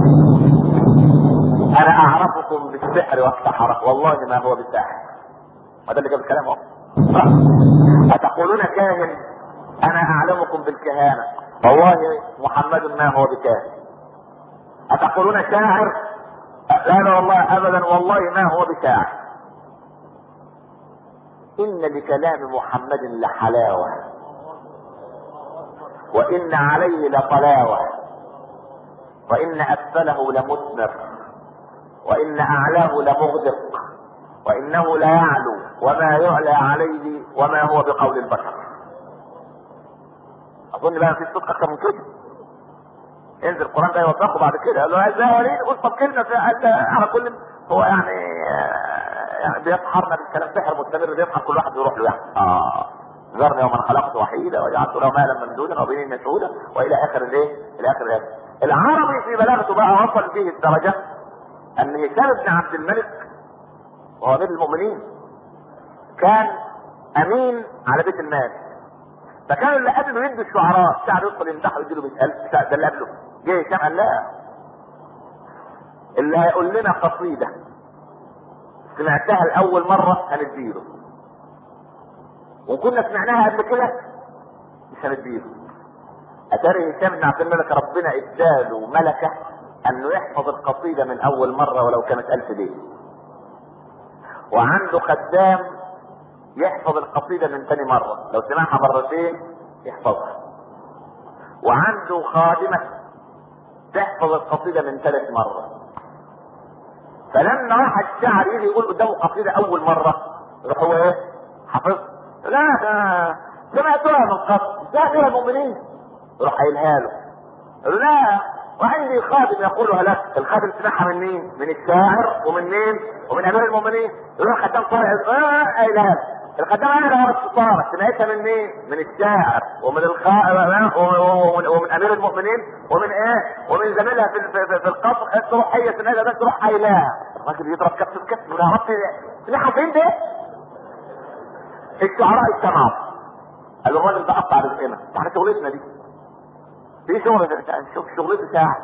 أنا أعرفكم بالسحر والسحرة والله ما هو بالساحر ما ده اللي جاب الكلام اهو أتقولون كاهن أنا أعلمكم بالكهانة والله محمد ما هو بكاهن أتقولون شاعر لا لا والله أبدا والله ما هو بشاعر إن لكلام محمد لحلاوة وإن عليه لطلاوة وإن أسفله لمثمر وإن أعلاه لمغدق وإنه لا يعلو وما يعلى عليه وما هو بقول البشر أظن بقى في صدق أكثر من كده انزل القرآن ده يوثقه بعد كده قال له ازاي يا وليد قول طب كلمة في قال على كل هو يعني يعني بيسحرنا بالكلام سحر مستمر بيسحر كل واحد يروح له يعني اه ذرني ومن خلقت وحيدا وجعلت له مالا ممدودا وبنين مشهودا والى اخر الايه؟ الى اخر الايه؟ العربي في بلاغته بقى وصل به الدرجه ان هشام بن عبد الملك وهو امير المؤمنين كان امين على بيت المال فكانوا اللي قبله يدوا الشعراء شعر يدخل يمدحه يديله 100000 ده اللي قبله جه هشام قال لا اللي هيقول لنا قصيده سمعتها لاول مره هنديله وكنا سمعناها قبل كده مش هنديله اتاري هشام بن عبد الملك ربنا اداله ملكه انه يحفظ القصيده من اول مره ولو كانت الف بيت وعنده خدام يحفظ القصيده من ثاني مره لو سمعها مرتين يحفظها وعنده خادمه تحفظ القصيده من ثالث مره فلما واحد شاعر يجي يقول قدامه قصيده اول مره يروح هو ايه حفظ لا ده سمعتها من قبل ده غير المؤمنين يروح قايلها له يقول له لا وعندي خادم يقولها لك الخادم سمعها من مين؟ من الشاعر ومن مين؟ ومن امير المؤمنين يروح خدام طالع اه قايلها له الخدام انا اللي ورا الستاره سمعتها من مين؟ من الشاعر ومن الخا ومن, ومن امير المؤمنين ومن ايه؟ ومن زميلها في في, في القصر تروح هي سمعتها بس تروح قايلاها الراجل يضرب كف في كف ولا عرفت سمعها فين ده؟ الشعراء اجتمعوا قالوا الراجل ده قطع رزقنا احنا شغلتنا دي في شغل شوف شغلته ساعة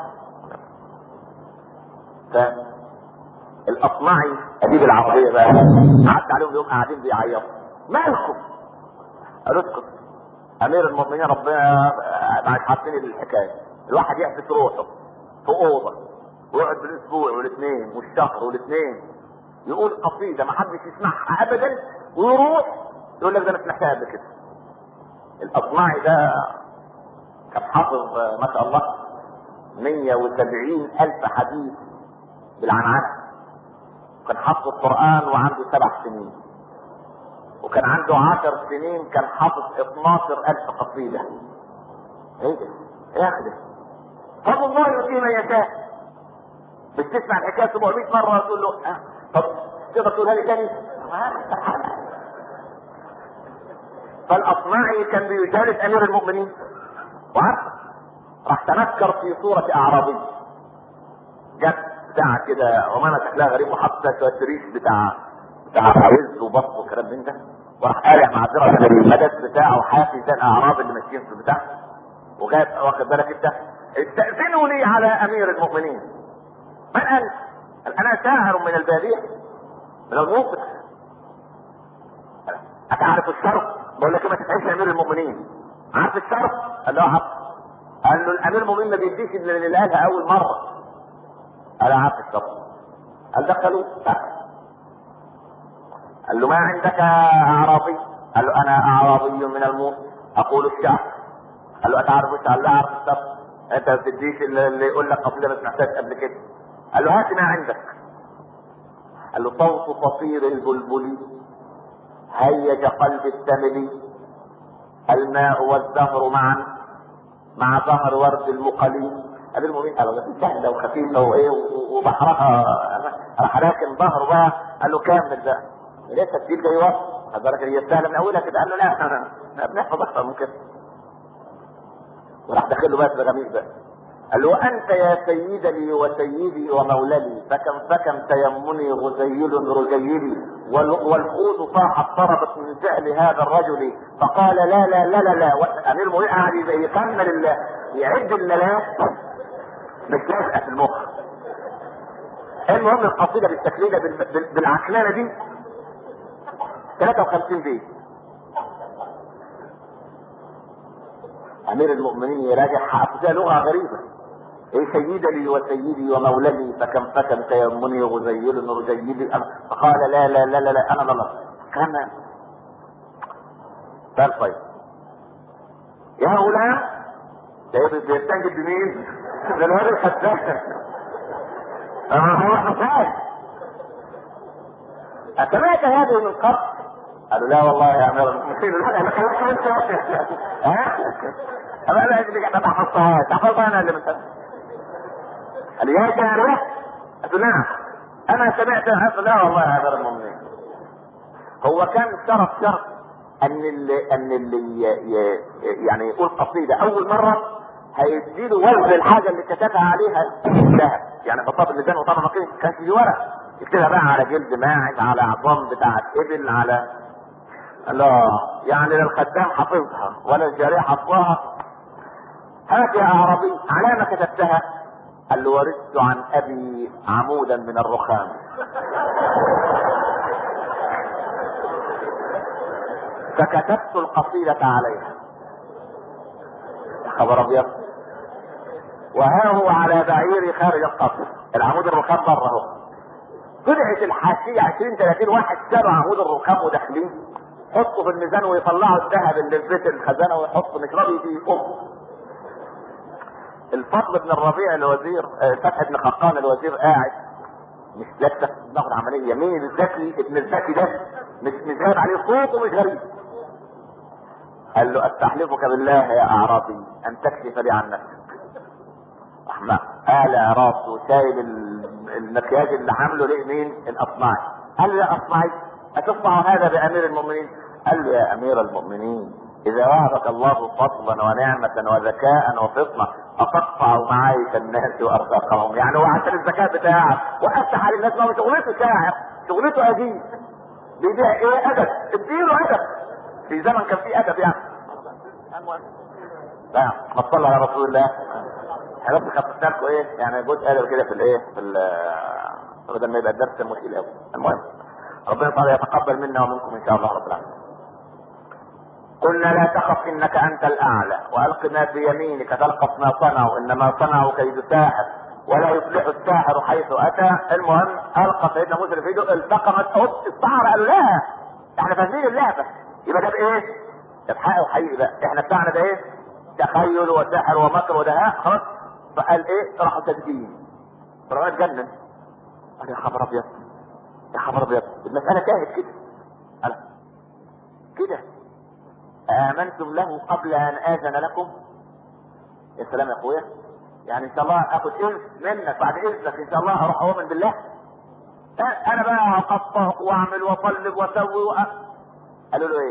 فالأصمعي أديب العربية بقى قعدت عليهم يوم قاعدين بيعيطوا مالكم؟ قالوا اسكت أمير المؤمنين ربنا مش عارفين الحكاية الواحد يحبس روحه في أوضة ويقعد بالأسبوع والاثنين والشهر والاثنين يقول قصيدة ما حدش يسمعها أبدا ويروح يقول لك ده أنا سمعتها قبل كده الأصمعي ده كان حافظ ما شاء الله 170 ألف حديث بالعنعنة وكان حافظ القرآن وعنده سبع سنين وكان عنده عشر سنين كان حافظ 12 ألف قصيدة ايه ده؟ ايه يا اخي ده؟ فضل الله يؤتيه من يشاء مش تسمع الحكاية 700 مرة تقول له اه طب تقدر تقولها لي تاني؟ فالاصمعي كان بيجالس امير المؤمنين وعارف راح تنكر في صورة اعرابي جت بتاع كده ومنت لها غريب وحط شويه ريش بتاع بتاع عز وبط وكلام من ده وراح قالع معذره المدد بتاعه حافي زي الاعراب اللي ماشيين في البتاع وجاب واخد بالك انت استأذنوا لي على امير المؤمنين من قال؟ قال انا شاعر من البادية من الموقف اتعرف الشرط بقول لك ما تتعيش امير المؤمنين عارف الشرط قال له عارف قال له الامير المؤمنين ما بيديش الا اللي قالها اول مره قال عارف الشرط قال دخلوا قال له ما عندك اعرابي قال له انا اعرابي من الموت اقول الشعر قال له اتعرف الشعر لا اعرف الشرط انت ما بتديش اللي يقول لك قصيده ما سمعتهاش قبل كده قال له هات ما عندك قال له صوت فطير البلبل هيج قلب الثمل الماء والزهر معا مع زهر ورد المقلي ابي المؤمنين قال له سهله وخفيفه وايه وبحرها راح راكن ظهره بقى قال له كمل بقى لسه التيل جاي وسط خد بالك هي سهله من اولها كده قال له لا احنا بنحفظ اكتر من كده وراح داخل له بقى في الغميق بقى قال له انت يا سيد لي وسيدي ومولدي فكم فكم تيمني غزيل رجيلي والخوذ صاحت طربت من فعل هذا الرجل فقال لا لا لا لا لا امير المؤمنين قاعد يكمل يعد الملاك مش لازقه في المخ المهم القصيده بالتكليله بالعكنانه دي 53 بيت امير المؤمنين يراجع حق لغه غريبه ايه سيد لي وسيدي ومولدي فكم فكم تيمني غزيل رجيلي فقال لا لا لا لا, لا انا لا كان قال طيب يا غلام ده بيستنجد بمين؟ ده الواد الحسان اه هو حسان أسمعت هذه من قبل؟ قالوا لا والله يا امير المؤمنين لا انا خلاص انت ها انا لا ادري ما تحفظتها تحفظها انا اللي مثلا قال يا جارية قلت نعم انا سمعت قلت لا والله يا امير المؤمنين هو كان شرط شرط ان اللي ان اللي يعني يقول قصيده اول مره هيديله وزن الحاجه اللي كتبها عليها ذهب يعني خطاب اللسان وطبعا ما كانش في ورق يكتبها بقى على جلد ماعز على عظام بتاعت ابل على لا يعني لا الخدام حافظها ولا الجارية حفظها هات يا اعرابي على ما كتبتها قال له ورثت عن ابي عمودا من الرخام فكتبت القصيدة عليها خبر ابيض وها هو على بعير خارج القصر العمود الرخام بره اهو طلعت الحاشية 20 30 واحد سابع عمود الرخام وداخلين حطوا في الميزان ويطلعوا الذهب اللي في بيت الخزانه ويحطوا مشربي في فوق الفضل بن الربيع الوزير فتح بن خقان الوزير قاعد مش لسه دماغه العمليه مين الذكي ابن الذكي ده مش مش غايب عليه صوت ومش غريب قال له استحلفك بالله يا اعرابي ان تكشف لي عن نفسك احمد قال اعراب وشايل المكياج اللي عامله ليه مين الاصمعي قال له يا اصمعي أتصنع هذا بأمير المؤمنين؟ قال له يا أمير المؤمنين إذا وهبك الله فضلا ونعمة وذكاء وفطنة أتقطع معايش الناس وأرزاقهم، يعني هو عشان الذكاء بتاعك وأفتح على الناس ما هو شغلته شاعر، شغلته أديب. بيبيع إيه أدب، اديله أدب. في زمن كان فيه أدب يعني. المهم لا ما صلى على رسول الله احنا بس خففنا لكم ايه يعني جزء ادب كده في الايه في بدل ما يبقى الدرس مثير قوي المهم ربنا تعالى يتقبل منا ومنكم ان شاء الله رب العالمين قلنا لا تخف انك انت الاعلى والق ما في يمينك تلقف ما صنعوا انما صنعوا كيد ساحر ولا يفلح الساحر حيث اتى المهم القى سيدنا موسى في ايده التقمت اوضه السحر قالوا لا احنا فاهمين اللعبه يبقى ده بايه؟ ده بحق وحقيقي بقى احنا بتاعنا ده ايه؟ تخيل وسحر ومكر ودهاء خلاص فقال ايه؟ راحوا تدين راحوا اتجنن قال يا خبر ابيض يا خبر ابيض المسألة تاهت كده قال كده آمنتم له قبل أن آذن لكم يا سلام يا أخويا يعني إن شاء الله آخد إذن منك بعد إذنك إن شاء الله أروح أؤمن بالله أنا بقى أقطع وأعمل وأصلب وأسوي وأ... قالوا له إيه؟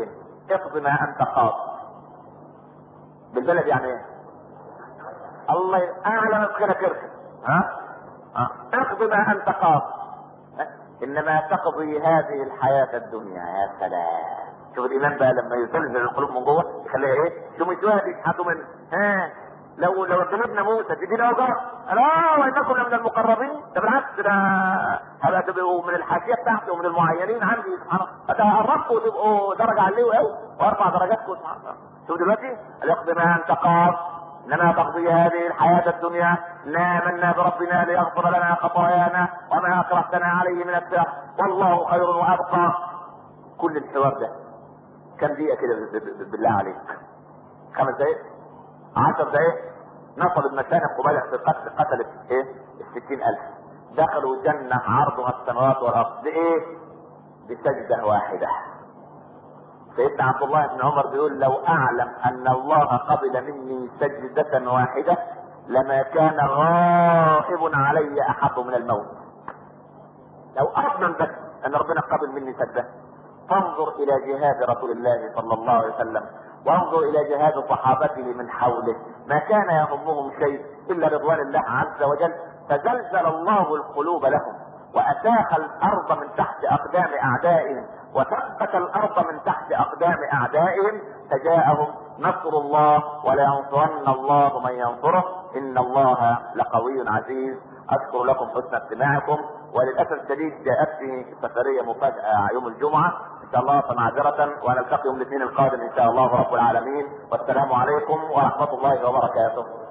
اقض ما انت قاض بالبلد يعني ايه الله ي- اعلم كده كده ها ها. اقض ما انت قاض ها؟ انما تقضي هذه الحياة الدنيا يا سلام شوف الايمان بقى لما يزلزل القلوب من جوه يخليها ايه شو مش واحد يشحتوا من ها لو لو جنبنا موسى تدينا اجر لا وانكم لمن المقربين ده بالعكس ده هبقى تبقوا من الحاشيه بتاعتي ومن المعينين عندي سبحان الله ده قربتوا وتبقوا درجه عليه قوي وارفع درجاتكم سبحان الله شوف دلوقتي الاقضي ما انت قاض انما تقضي هذه الحياة الدنيا نامنا بربنا ليغفر لنا خطايانا وما اكرهتنا عليه من السحر والله خير وابقى كل الحوار ده كم دقيقة كده ب- ب- ب- بالله عليك خمس دقايق عشر دقايق نصب المشانق وبدأ في القتل قتلت ايه الستين ألف دخلوا جنة عرضها السماوات والأرض بإيه؟ بسجدة واحدة سيدنا عبد الله بن عمر بيقول لو اعلم ان الله قبل مني سجدة واحدة لما كان غائب علي احب من الموت لو اضمن بس ان ربنا قبل مني سجدة فانظر الى جهاد رسول الله صلى الله عليه وسلم وانظر الى جهاد صحابته من حوله ما كان يهمهم شيء الا رضوان الله عز وجل فزلزل الله القلوب لهم واتاخ الارض من تحت اقدام اعدائهم وثبت الارض من تحت اقدام اعدائهم فجاءهم نصر الله ولينصرن الله من ينصره ان الله لقوي عزيز اشكر لكم حسن استماعكم وللاسف الشديد جاءتني سفريه مفاجاه يوم الجمعه ان شاء الله فمعذره ونلتقي يوم الاثنين القادم ان شاء الله رب العالمين والسلام عليكم ورحمه الله وبركاته